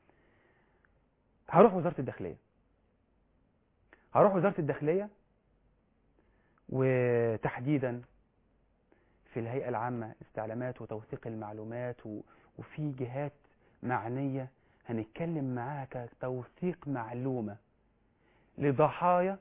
هروح وزارة الداخلية هروح وزارة الداخلية وتحديدا في الهيئة العامة استعلامات وتوثيق المعلومات و... وفي جهات معنية هنتكلم معاها كتوثيق معلومة لضحايا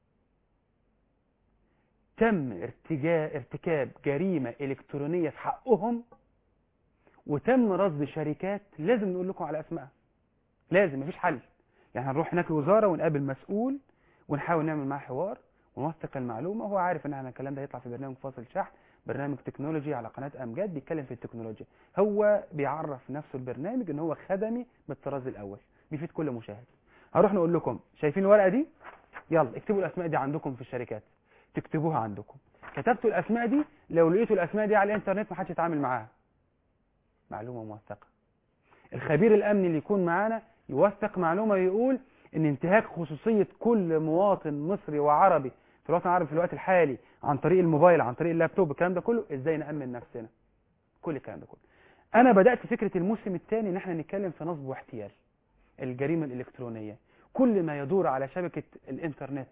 تم ارتجاء ارتكاب جريمة إلكترونية في حقهم وتم رصد شركات لازم نقول لكم على أسمائها لازم مفيش حل يعني هنروح هناك الوزارة ونقابل مسؤول ونحاول نعمل معاه حوار ونوثق المعلومة وهو عارف ان احنا الكلام ده هيطلع في برنامج فاصل شحن برنامج تكنولوجي على قناة امجاد بيتكلم في التكنولوجيا هو بيعرف نفسه البرنامج ان هو خدمي بالطراز الاول بيفيد كل مشاهد هنروح نقول لكم شايفين الورقة دي يلا اكتبوا الاسماء دي عندكم في الشركات تكتبوها عندكم كتبتوا الاسماء دي لو لقيتوا الاسماء دي على الانترنت ما حدش يتعامل معاها معلومة موثقة الخبير الامني اللي يكون معانا يوثق معلومة يقول ان انتهاك خصوصية كل مواطن مصري وعربي في الوطن العربي في الوقت الحالي عن طريق الموبايل عن طريق اللابتوب الكلام ده كله ازاي نأمن نفسنا كل الكلام ده كله انا بدأت فكرة الموسم الثاني ان احنا نتكلم في نصب واحتيال الجريمة الالكترونية كل ما يدور على شبكة الانترنت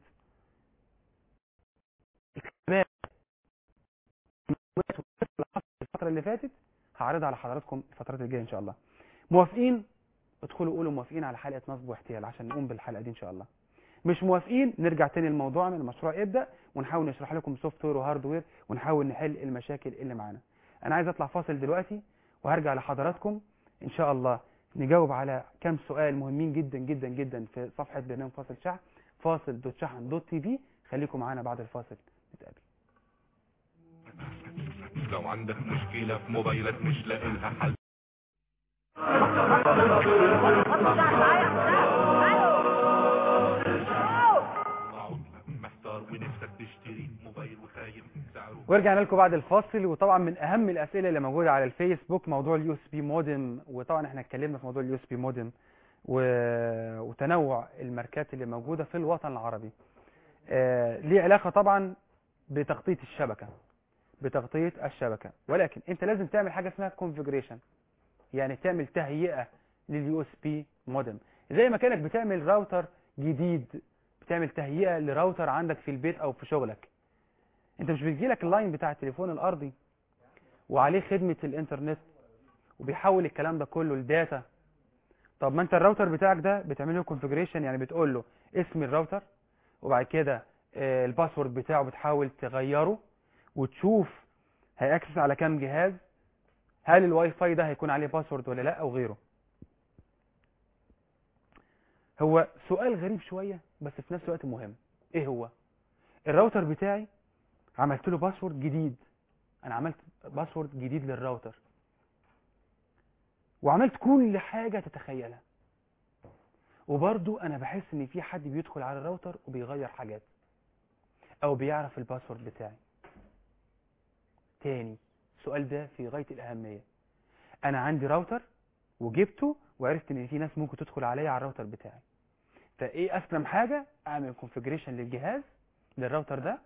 الشباب الفترة اللي فاتت هعرضها على حضراتكم الفترات الجايه ان شاء الله موافقين ادخلوا قولوا موافقين على حلقه نصب واحتيال عشان نقوم بالحلقه دي ان شاء الله مش موافقين نرجع تاني لموضوعنا المشروع يبدا ونحاول نشرح لكم سوفت وير وهاردوير ونحاول نحل المشاكل اللي معانا انا عايز اطلع فاصل دلوقتي وهرجع لحضراتكم ان شاء الله نجاوب على كام سؤال مهمين جدا جدا جدا في صفحه برنامج فاصل شحن فاصل دوت شحن دوت تي في خليكم معانا بعد الفاصل نتقابل لو عندك مشكلة في موبايلك مش لاقي لها حل محتار ونفسك تشتري موبايل وخايف سعره ورجعنا لكم بعد الفاصل وطبعا من اهم الاسئله اللي موجوده على الفيسبوك موضوع اليو اس بي مودم وطبعا احنا اتكلمنا في موضوع اليو اس بي مودم و... وتنوع الماركات اللي موجوده في الوطن العربي آه... ليه علاقه طبعا بتغطيه الشبكه بتغطيه الشبكه ولكن انت لازم تعمل حاجه اسمها كونفيجريشن يعني تعمل تهيئه لليو اس بي مودم زي ما كانك بتعمل راوتر جديد بتعمل تهيئه لراوتر عندك في البيت او في شغلك انت مش بيجيلك اللاين بتاع التليفون الارضي وعليه خدمه الانترنت وبيحول الكلام ده كله لداتا طب ما انت الراوتر بتاعك ده بتعمل له كونفيجريشن يعني بتقول له اسم الراوتر وبعد كده آه، الباسورد بتاعه بتحاول تغيره وتشوف هيأكسس على كام جهاز هل الواي فاي ده هيكون عليه باسورد ولا لا او غيره هو سؤال غريب شوية بس في نفس الوقت مهم ايه هو الراوتر بتاعي عملت له باسورد جديد انا عملت باسورد جديد للراوتر وعملت كل حاجة تتخيلها وبرضو انا بحس ان في حد بيدخل على الراوتر وبيغير حاجات او بيعرف الباسورد بتاعي تاني السؤال ده في غاية الاهمية انا عندي راوتر وجبته وعرفت ان في ناس ممكن تدخل عليا على الراوتر بتاعي فايه اسلم حاجة اعمل كونفيجريشن للجهاز للراوتر ده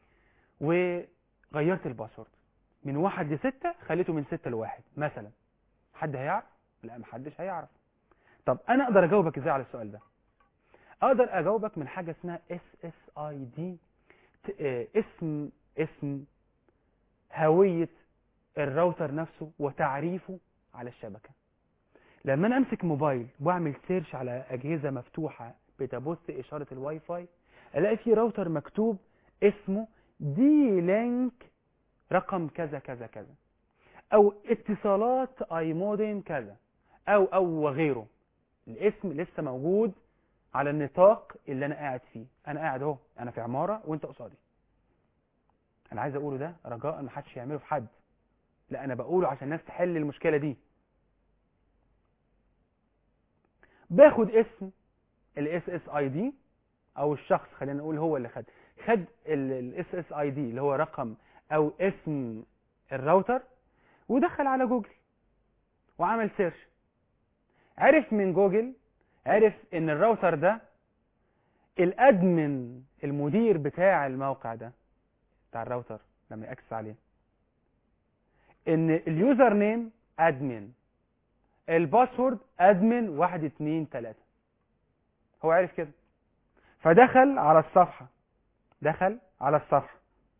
وغيرت الباسورد من واحد لستة خليته من ستة لواحد مثلا حد هيعرف لا محدش هيعرف طب انا اقدر اجاوبك ازاي على السؤال ده اقدر اجاوبك من حاجة اسمها اس اس اي دي اسم اسم هوية الراوتر نفسه وتعريفه على الشبكة لما انا امسك موبايل واعمل سيرش على اجهزة مفتوحة بتبث اشارة الواي فاي الاقي في راوتر مكتوب اسمه دي لينك رقم كذا كذا كذا او اتصالات اي مودم كذا او او وغيره الاسم لسه موجود على النطاق اللي انا قاعد فيه انا قاعد اهو انا في عمارة وانت قصادي انا عايز اقوله ده رجاء ما حدش يعمله في حد لا انا بقوله عشان الناس تحل المشكلة دي باخد اسم الاس اس اي دي او الشخص خلينا نقول هو اللي خد خد الاس اس اي دي اللي هو رقم او اسم الراوتر ودخل على جوجل وعمل سيرش عرف من جوجل عرف ان الراوتر ده الادمن المدير بتاع الموقع ده بتاع الراوتر لما يأكسس عليه ان اليوزر نيم ادمن الباسورد ادمن واحد اتنين تلاتة هو عارف كده فدخل على الصفحة دخل على الصفحة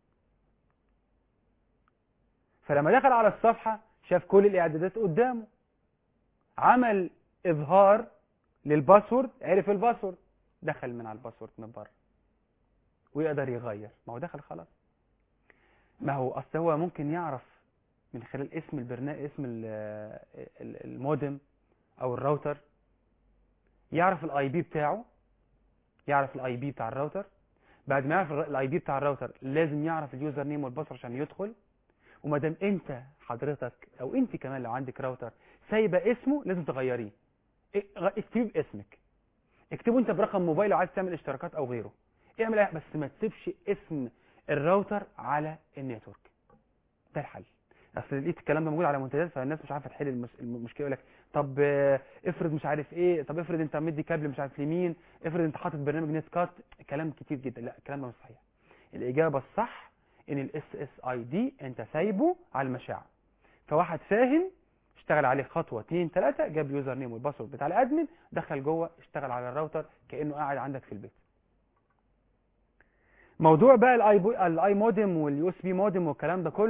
فلما دخل على الصفحة شاف كل الاعدادات قدامه عمل اظهار للباسورد عرف الباسورد دخل من على الباسورد من بره ويقدر يغير ما هو دخل خلاص ما هو اصل هو ممكن يعرف من خلال اسم البرنامج اسم ال- ال- المودم او الراوتر يعرف الاي بي بتاعه يعرف الاي بي بتاع الراوتر بعد ما يعرف الاي بي بتاع الراوتر لازم يعرف اليوزر نيم والباسورد عشان يدخل وما دام انت حضرتك او انت كمان لو عندك راوتر سايبه اسمه لازم تغيريه اه- اكتبيه باسمك اكتبه انت برقم موبايل لو عايز تعمل اشتراكات او غيره اعمل ايه بس ما تسيبش اسم الراوتر على النتورك ده الحل اصل لقيت الكلام ده موجود على منتديات فالناس مش عارفه تحل المس- المشكله يقول لك طب آه، افرض مش عارف ايه طب افرض انت مدي كابل مش عارف لمين افرض انت حاطط برنامج نت كات كلام كتير جدا لا الكلام ده مش صحيح الاجابه الصح ان الاس اس اي دي انت سايبه على المشاع فواحد فاهم اشتغل عليه خطوه 2 3 جاب اليوزر نيم والباسورد بتاع الادمن دخل جوه اشتغل على الراوتر كانه قاعد عندك في البيت موضوع بقى الاي بو... الاي مودم واليو اس بي مودم والكلام ده كله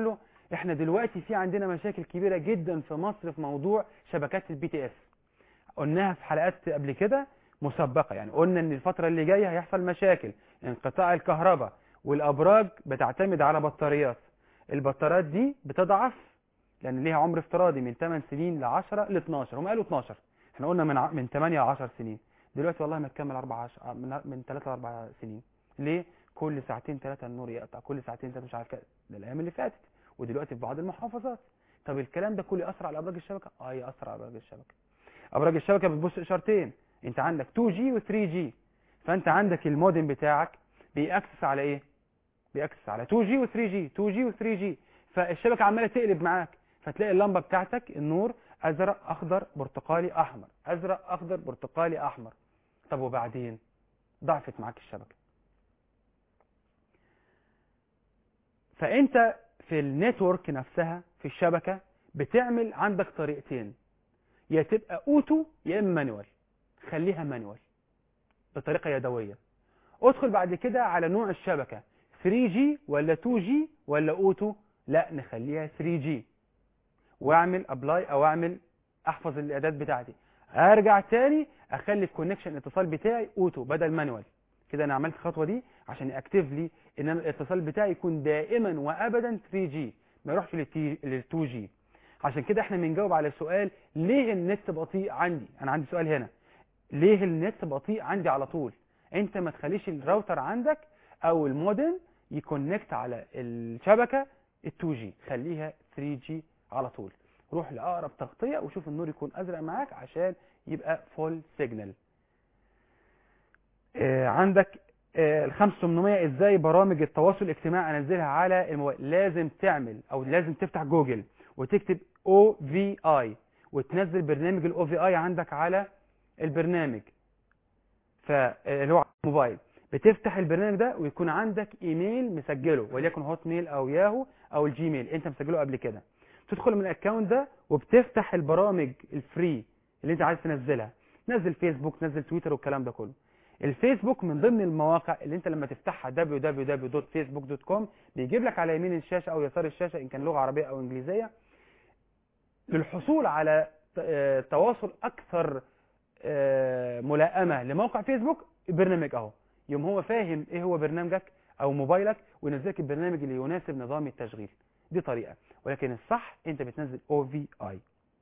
احنا دلوقتي في عندنا مشاكل كبيرة جدا في مصر في موضوع شبكات البي تي اس قلناها في حلقات قبل كده مسبقة يعني قلنا ان الفترة اللي جاية هيحصل مشاكل انقطاع الكهرباء والابراج بتعتمد على بطاريات البطاريات دي بتضعف لان ليها عمر افتراضي من 8 سنين ل 10 ل 12 هم قالوا 12 احنا قلنا من ع- من 8 ل 10 سنين دلوقتي والله ما تكمل 4 من من 3 ل 4 سنين ليه كل ساعتين ثلاثة النور يقطع كل ساعتين ثلاثة مش عارف كده ده الايام اللي فاتت ودلوقتي في بعض المحافظات طب الكلام ده كله يأثر على ابراج الشبكة اه يأثر على ابراج الشبكة ابراج الشبكة بتبص اشارتين انت عندك 2G و 3G فانت عندك المودم بتاعك بيأكسس على ايه بيأكسس على 2G و 3G 2G و 3G فالشبكة عمالة تقلب معاك فتلاقي اللمبة بتاعتك النور ازرق اخضر برتقالي احمر ازرق اخضر برتقالي احمر طب وبعدين ضعفت معاك الشبكة فانت في النتورك نفسها في الشبكة بتعمل عندك طريقتين يا تبقى اوتو يا اما مانوال خليها مانوال بطريقة يدوية ادخل بعد كده على نوع الشبكة 3G ولا 2G ولا اوتو لا نخليها 3G واعمل ابلاي او اعمل احفظ الاعداد بتاعتي ارجع تاني اخلي الكونكشن الاتصال بتاعي اوتو بدل مانوال كده انا عملت الخطوه دي عشان ياكتف لي ان انا الاتصال بتاعي يكون دائما وابدا 3G ما يروحش لل 2G عشان كده احنا بنجاوب على سؤال ليه النت بطيء عندي انا عندي سؤال هنا ليه النت بطيء عندي على طول انت ما تخليش الراوتر عندك او المودم يكونكت على الشبكه ال 2G خليها 3G على طول روح لاقرب تغطيه وشوف النور يكون ازرق معاك عشان يبقى فول سيجنال آه عندك آه ال 5800 ازاي برامج التواصل الاجتماعي انزلها على الموبايل لازم تعمل او لازم تفتح جوجل وتكتب او في اي وتنزل برنامج الاو في اي عندك على البرنامج فاللي هو على الموبايل بتفتح البرنامج ده ويكون عندك ايميل مسجله وليكن هوت ميل او ياهو او الجيميل انت مسجله قبل كده تدخل من الاكونت ده وبتفتح البرامج الفري اللي انت عايز تنزلها نزل فيسبوك نزل تويتر والكلام ده كله الفيسبوك من ضمن المواقع اللي انت لما تفتحها www.facebook.com بيجيب لك على يمين الشاشة او يسار الشاشة ان كان لغة عربية او انجليزية للحصول على ت- آه، تواصل اكثر آه، ملائمة لموقع فيسبوك برنامج اهو يوم هو فاهم ايه هو برنامجك او موبايلك وينزلك البرنامج اللي يناسب نظام التشغيل دي طريقة ولكن الصح انت بتنزل او في اي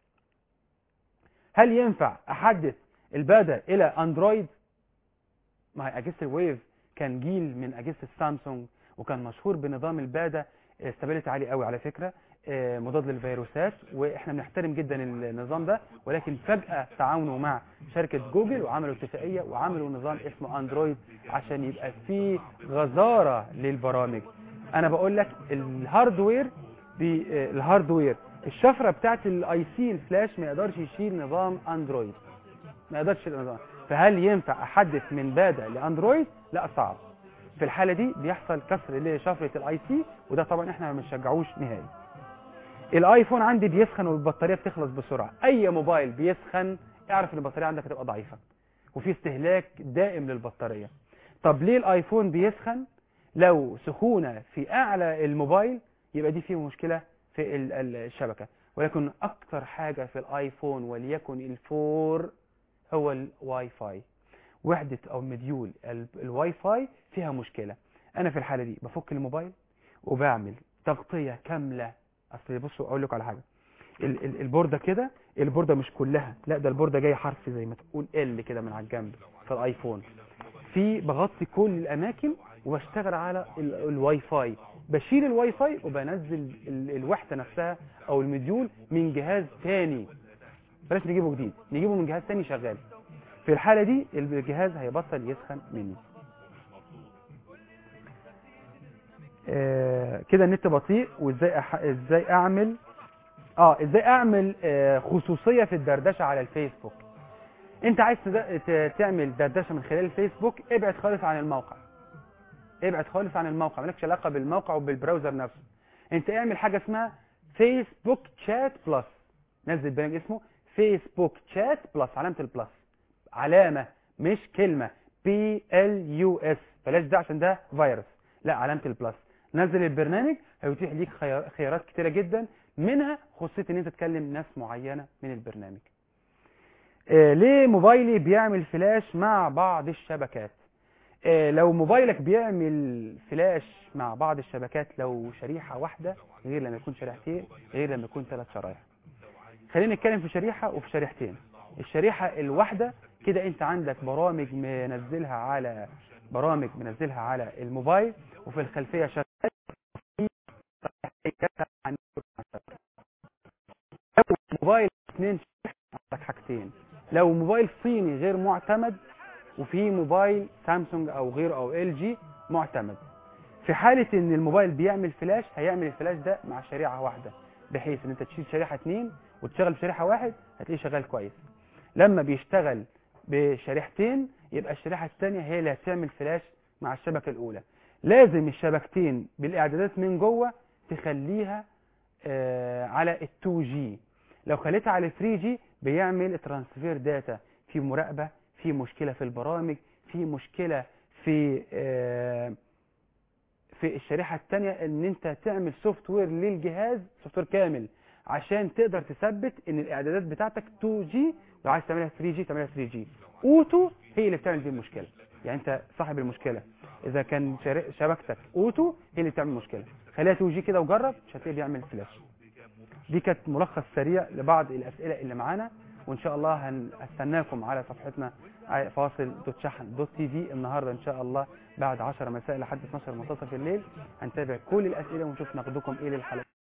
هل ينفع احدث البادا الى اندرويد ما هي اجهزه الويف كان جيل من اجهزه السامسونج وكان مشهور بنظام البادا استابيليتي عالي قوي على فكره آه، مضاد للفيروسات واحنا بنحترم جدا النظام ده ولكن فجاه تعاونوا مع شركه جوجل وعملوا اتفاقيه وعملوا نظام اسمه اندرويد عشان يبقى فيه غزاره للبرامج انا بقول لك الهاردوير بي آه، الهاردوير الشفره بتاعت الاي سي الفلاش ما يقدرش يشيل نظام اندرويد ما يقدرش يشيل نظام فهل ينفع احدث من بادا لاندرويد لا صعب في الحاله دي بيحصل كسر لشفره الاي سي وده طبعا احنا ما بنشجعوش نهائي الايفون عندي بيسخن والبطاريه بتخلص بسرعه اي موبايل بيسخن اعرف ان البطاريه عندك هتبقى ضعيفه وفي استهلاك دائم للبطاريه طب ليه الايفون بيسخن لو سخونه في اعلى الموبايل يبقى دي فيه مشكله في ال- ال- الشبكه ولكن اكتر حاجه في الايفون وليكن الفور هو الواي فاي وحده او مديول ال- الواي فاي فيها مشكله انا في الحاله دي بفك الموبايل وبعمل تغطيه كامله اصل بصوا اقول لكم على حاجه ال- ال- البورده كده البورده مش كلها لا ده البورده جاي حرف زي ما تقول ال كده من على الجنب في الايفون في بغطي كل الاماكن وبشتغل على ال- الواي فاي بشيل الواي فاي وبنزل ال- الوحده نفسها او المديول من جهاز تاني بلاش نجيبه جديد نجيبه من جهاز تاني شغال في الحالة دي الجهاز هيبطل يسخن مني آه كده النت بطيء وازاي أح... ازاي اعمل اه ازاي اعمل آه خصوصية في الدردشة على الفيسبوك انت عايز تد... ت... تعمل دردشة من خلال الفيسبوك ابعد خالص عن الموقع ابعد خالص عن الموقع مالكش علاقة بالموقع وبالبراوزر نفسه انت اعمل حاجة اسمها فيسبوك شات بلس نزل برنامج اسمه فيسبوك شات بلس علامة البلس علامة مش كلمة بي ال يو اس بلاش ده عشان ده فيروس لا علامة البلس نزل البرنامج هيتيح ليك خيار- خيارات كتيره جدا منها خصوصيه ان انت تكلم ناس معينه من البرنامج آه، ليه موبايلي بيعمل فلاش مع بعض الشبكات آه، لو موبايلك بيعمل فلاش مع بعض الشبكات لو شريحة واحدة غير لما يكون شريحتين غير لما يكون ثلاث شرايح خلينا نتكلم في شريحة وفي شريحتين الشريحة الواحدة كده انت عندك برامج منزلها على برامج منزلها على الموبايل وفي الخلفية شغال لو موبايل اثنين شريحة عندك حاجتين لو موبايل صيني غير معتمد وفي موبايل سامسونج او غيره او ال جي معتمد في حالة ان الموبايل بيعمل فلاش هيعمل الفلاش ده مع شريحة واحدة بحيث ان انت تشيل شريحة اتنين وتشتغل بشريحة واحد هتلاقيه شغال كويس لما بيشتغل بشريحتين يبقى الشريحة الثانية هي اللي هتعمل فلاش مع الشبكة الاولى لازم الشبكتين بالاعدادات من جوه تخليها آه على ال 2 جي لو خليتها على 3 جي بيعمل ترانسفير داتا في مراقبة في مشكلة في البرامج في مشكلة في آه في الشريحة الثانية ان انت تعمل سوفت وير للجهاز سوفت وير كامل عشان تقدر تثبت ان الاعدادات بتاعتك 2 جي لو عايز تعملها 3 جي تعملها 3 جي اوتو هي اللي بتعمل دي المشكلة يعني انت صاحب المشكلة اذا كان شر- شبكتك اوتو هي اللي بتعمل مشكلة خليها 2 جي كده وجرب مش هتلاقيه بيعمل فلاش دي كانت ملخص سريع لبعض الاسئلة اللي معانا وان شاء الله هنستناكم على صفحتنا على فاصل دوت شحن دوت تي في النهارده ان شاء الله بعد 10 مساء لحد 12 منتصف الليل هنتابع كل الاسئله ونشوف نقدكم ايه للحلقه